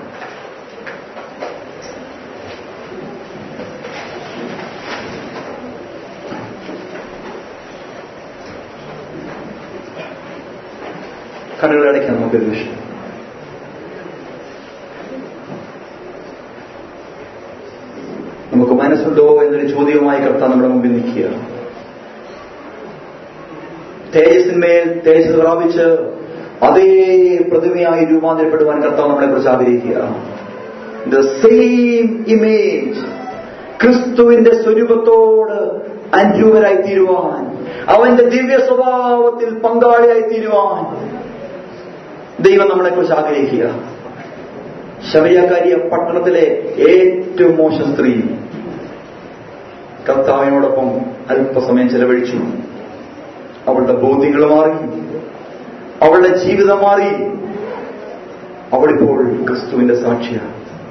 A: കണ്ണുകൾ അടയ്ക്കാൻ നമുക്ക് ഒരു വിഷയം നമുക്ക് മനസ്സുണ്ടോ എന്നൊരു ചോദ്യവുമായി കർത്താവ് നമ്മുടെ മുമ്പിൽ നിൽക്കുക തേജസ്സിന്മേൽ തേജസ് പ്രാപിച്ച് അതേ പ്രതിമയായി രൂപാന്തരപ്പെടുവാൻ കർത്താവ് നമ്മളെ കുറിച്ച് ആഗ്രഹിക്കുക ദ സെയിം ഇമേജ് ക്രിസ്തുവിന്റെ സ്വരൂപത്തോട് അനുരൂപരായി തീരുവാൻ അവന്റെ ദിവ്യ സ്വഭാവത്തിൽ പങ്കാളിയായി തീരുവാൻ ദൈവം നമ്മളെ കുറിച്ച് ആഗ്രഹിക്കുക ശബരിയാക്കാരിയ പട്ടണത്തിലെ ഏറ്റവും മോശം സ്ത്രീ കർത്താവിനോടൊപ്പം അല്പസമയം ചെലവഴിച്ചു അവളുടെ ബോധ്യങ്ങൾ മാറി അവളുടെ ജീവിതം മാറി അവളിപ്പോൾ ക്രിസ്തുവിന്റെ സാക്ഷിയാണ്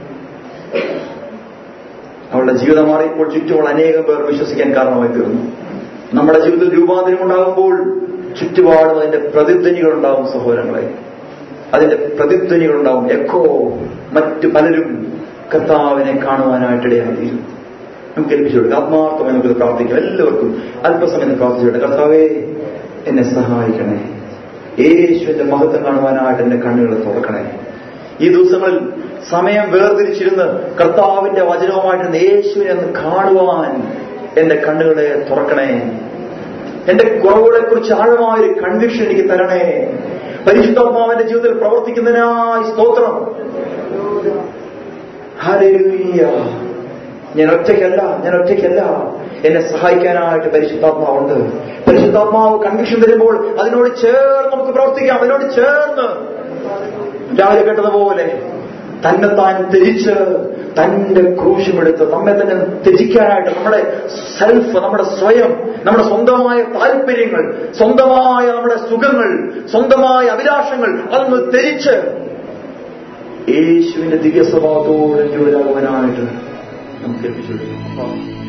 A: അവളുടെ ജീവിതം മാറിയപ്പോൾ ചുറ്റുമുള്ള അനേകം പേർ വിശ്വസിക്കാൻ കാരണമായി തീർന്നു നമ്മുടെ ജീവിതത്തിൽ രൂപാന്തരം ഉണ്ടാകുമ്പോൾ ചുറ്റുപാടും അതിന്റെ പ്രതിധ്വനികൾ ഉണ്ടാവും സഹോദരങ്ങളെ അതിന്റെ പ്രതിധ്വനികൾ ഉണ്ടാവും എക്കോ മറ്റു പലരും കർത്താവിനെ കാണുവാനായിട്ടിടയായി നമുക്ക് ഏൽപ്പിച്ചു കൊടുക്കാം ആത്മാർത്ഥമായി നമുക്കിത് പ്രാർത്ഥിക്കാം എല്ലാവർക്കും അല്പസമയം പ്രാർത്ഥിച്ചോട്ടെ കർത്താവേ എന്നെ സഹായിക്കണേ യേശുവിന്റെ മഹത്വം കാണുവാനായിട്ട് എന്റെ കണ്ണുകൾ തുറക്കണേ ഈ ദിവസങ്ങളിൽ സമയം വേർതിരിച്ചിരുന്ന് കർത്താവിന്റെ വചനവുമായിട്ട് യേശുവിനെ ഒന്ന് കാണുവാൻ എന്റെ കണ്ണുകളെ തുറക്കണേ എന്റെ കുറവുകളെ കുറിച്ച് ആഴമായൊരു കൺവിക്ഷൻ എനിക്ക് തരണേ പരിശുദ്ധാത്മാവിന്റെ ജീവിതത്തിൽ പ്രവർത്തിക്കുന്നതിനായി സ്തോത്രം ഹല്ലേലൂയ ഞാൻ ഒറ്റയ്ക്കല്ല ഞാൻ ഒറ്റയ്ക്കല്ല എന്നെ സഹായിക്കാനായിട്ട് പരിശുദ്ധാത്മാവുണ്ട് പരിശുദ്ധാത്മാവ് കൺവിക്ഷൻ വരുമ്പോൾ അതിനോട് ചേർന്ന് നമുക്ക് പ്രവർത്തിക്കാം അതിനോട് ചേർന്ന് രാവിലെ കേട്ടതുപോലെ തന്നെത്താൻ ത്യജിച്ച് തന്റെ ക്രൂശുമെടുത്ത് നമ്മെ തന്നെ ത്യജിക്കാനായിട്ട് നമ്മുടെ സെൽഫ് നമ്മുടെ സ്വയം നമ്മുടെ സ്വന്തമായ താല്പര്യങ്ങൾ സ്വന്തമായ നമ്മുടെ സുഖങ്ങൾ സ്വന്തമായ അഭിലാഷങ്ങൾ അതൊന്ന് ത്യജിച്ച് യേശുവിന്റെ ദിവ്യ സ്വഭാവത്തോടെ ജോലാകുവാനായിട്ട് നമുക്ക് ഏൽപ്പിച്ചു കൊടുക്കാം.